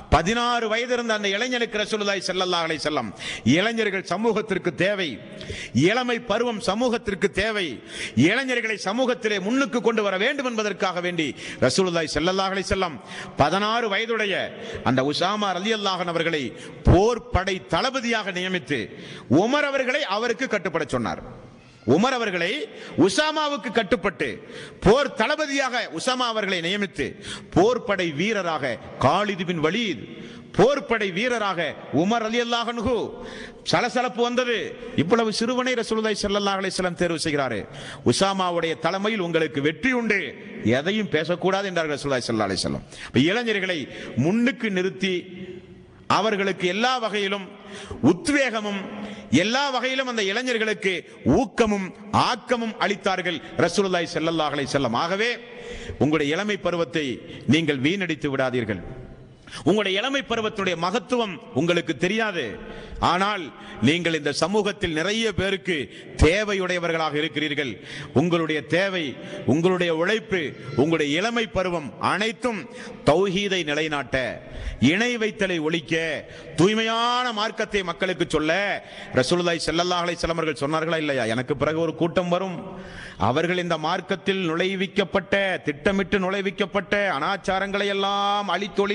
16 வயது இருந்த அந்த இளைஞனுக்கு ரசூலுல்லாஹி ஸல்லல்லாஹு அலைஹி வஸல்லம் இளைஞர்கள் சமூகத்திற்கு தேவை இளமை பருவம் சமூகத்திற்கு தேவை இளைஞர்களை சமூகத்திலே முன்னுக்கு கொண்டு வர வேண்டும் என்பதற்காக வேண்டி ரசூலுல்லாஹி ஸல்லல்லாஹு அலைஹி வஸல்லம் 16 வயதுடைய அந்த உசாமா ரலியல்லாஹு அவர்களை போர் படை தளபதியாக நியமித்து உமர் அவர்களை அவருக்கு கட்டுப்பட சொன்னார் உமர் அவர்களை உசாமாவுக்கு கட்டுப்பட்டு போர் தளபதியாக உசாமா அவர்களை நியமித்து போர்படை வீரராக காலிது பின் வலீத் போர்படை வீரராக உமர் அலி அல்லாஹன்ஹு சலசலப்பு வந்தது இவ்வளவு சிறுவனை ரசூலுல்லாஹி ஸல்லல்லாஹு அலைஹி வஸல்லம் தேர்வு செய்கிறாரு உசாமாவுடைய தலைமையில் உங்களுக்கு வெற்றி உண்டு எதையும் பேசக்கூடாது என்றார்கள் ரசூலுல்லாஹி ஸல்லல்லாஹு அலைஹி வஸல்லம் இப்ப இளைஞர்களை முன்னுக்கு நிறுத்தி அவர்களுக்கு எல்லா வகையிலும் உத்வேகமும் எல்லா வகையிலும் அந்த இளைஞர்களுக்கு ஊக்கமும் ஆக்கமும் அளித்தார்கள் ரசூலுல்லாஹி ஸல்லல்லாஹு அலைஹி வஸல்லம் ஆகவே உங்களுடைய இளமை பருவத்தை நீங்கள் வீணடித்து விடாதீர்கள் உங்களுடைய இளமை பருவத்தினுடைய மகத்துவம் உங்களுக்கு தெரியாது ஆனால் நீங்கள் இந்த சமூகத்தில் நிறைய பேருக்கு தேவையுடையவர்களாக இருக்கிறீர்கள் உங்களுடைய தேவை உங்களுடைய உழைப்பு உங்களுடைய இளமை பருவம் அனைத்தும் தௌஹீதை நிலைநாட்ட இணை வைத்தலை ஒழிக்க தூய்மையான மார்க்கத்தை மக்களுக்கு சொல்ல ரசூலுல்லாஹி ஸல்லல்லாஹு அலைஹி வஸல்லம் அவர்கள் சொன்னார்களா இல்லையா எனக்கு பிறகு ஒரு கூட்டம் வரும் அவர்கள் இந்த மார்க்கத்தில் நுழைவிக்கப்பட்ட திட்டமிட்டு நுழைவிக்கப்பட்ட அனாச்சாரங்களை எல்லாம் அழித்தொழித்து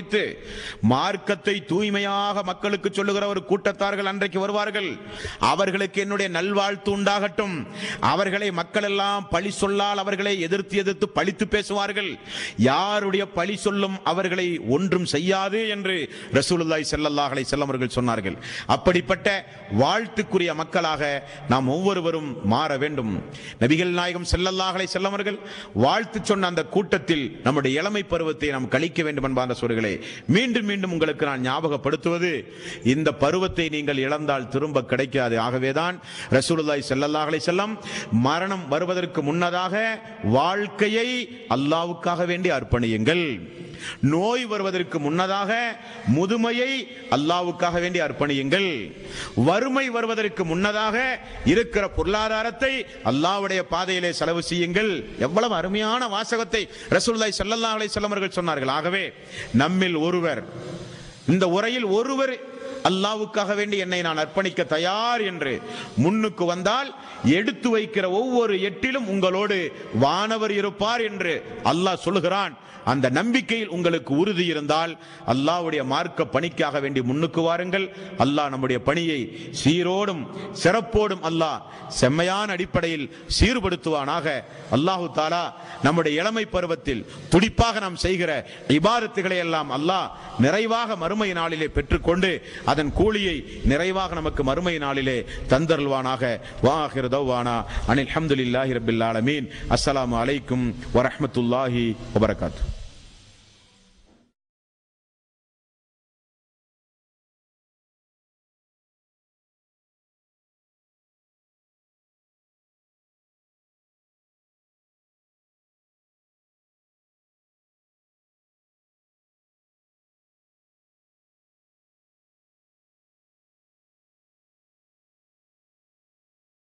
மார்க்கத்தை தூய்மையாக மக்களுக்கு சொல்லுகிற ஒரு கூட்டத்தார்கள் அன்றைக்கு வருவார்கள் அவர்களுக்கு என்னுடைய நல்வாழ்த்து உண்டாகட்டும் அவர்களை மக்கள் எல்லாம் பழி சொல்லால் அவர்களை எதிர்த்து எதிர்த்து பழித்து பேசுவார்கள் யாருடைய பழி சொல்லும் அவர்களை ஒன்றும் செய்யாது என்று ரசூலுல்லாஹி ஸல்லல்லாஹு அலைஹி வஸல்லம் அவர்கள் சொன்னார்கள் அப்படிப்பட்ட வாழ்த்துக்குரிய மக்களாக நாம் ஒவ்வொருவரும் மாற வேண்டும் நபிகள் நாயகம் ஸல்லல்லாஹு அலைஹி வஸல்லம் அவர்கள் வாழ்த்து சொன்ன அந்த கூட்டத்தில் நம்முடைய இளமை பருவத்தை நாம் கழிக்க வேண்டும் என்பான சொல்களே மீண்டும் மீண்டும் உங்களுக்கு நான் ஞாபகப்படுத்துவது இந்த பருவத்தை நீங்கள் இழந்தால் திரும்ப கிடைக்காது ஆகவேதான் ரசூலுல்லாஹி ஸல்லல்லாஹு அலைஹி வஸல்லம் மரணம் வருவதற்கு முன்னதாக வாழ்க்கையை அல்லாஹ்வுக்காக வேண்டி அர்ப்பணியுங்கள் நோய் வருவதற்கு முன்னதாக முதுமையை அல்லாவுக்காக வேண்டி அர்ப்பணியுங்கள் வறுமை வருவதற்கு முன்னதாக இருக்கிற பொருளாதாரத்தை அல்லாவுடைய பாதையிலே செலவு செய்யுங்கள் எவ்வளவு அருமையான வாசகத்தை ரசூலுல்லாஹி ஸல்லல்லாஹு அலைஹி வஸல்லம் அவர்கள் சொன்னார்கள் ஆகவே நம்மில் ஒருவர் இந்த உரையில் ஒருவர் அல்லாவுக்காக வேண்டி என்னை நான் அர்ப்பணிக்க தயார் என்று முன்னுக்கு வந்தால் எடுத்து வைக்கிற ஒவ்வொரு எட்டிலும் உங்களோடு வானவர் இருப்பார் என்று அல்லாஹ் சொல்லுகிறான் அந்த நம்பிக்கையில் உங்களுக்கு உறுதி இருந்தால் அல்லாஹ்வுடைய மார்க்க பணிக்காக வேண்டி முன்னுக்கு வாருங்கள் அல்லாஹ் நம்முடைய பணியை சீரோடும் சிறப்போடும் அல்லாஹ் செம்மையான அடிப்படையில் சீர்படுத்துவானாக அல்லாஹு தாலா நம்முடைய இளமை பருவத்தில் துடிப்பாக நாம் செய்கிற இபாரத்துகளை எல்லாம் அல்லாஹ் நிறைவாக மறுமை நாளிலே பெற்றுக்கொண்டு அதன் கூலியை நிறைவாக நமக்கு மறுமை நாளிலே தந்தருள்வானாக வாஹிர் தௌவானா அனில் ஹம்துலில்லாஹி ரபில் ஆலமீன் அஸ்ஸலாமு அலைக்கும் வரஹ்மத்துல்லாஹி வபரகாத்து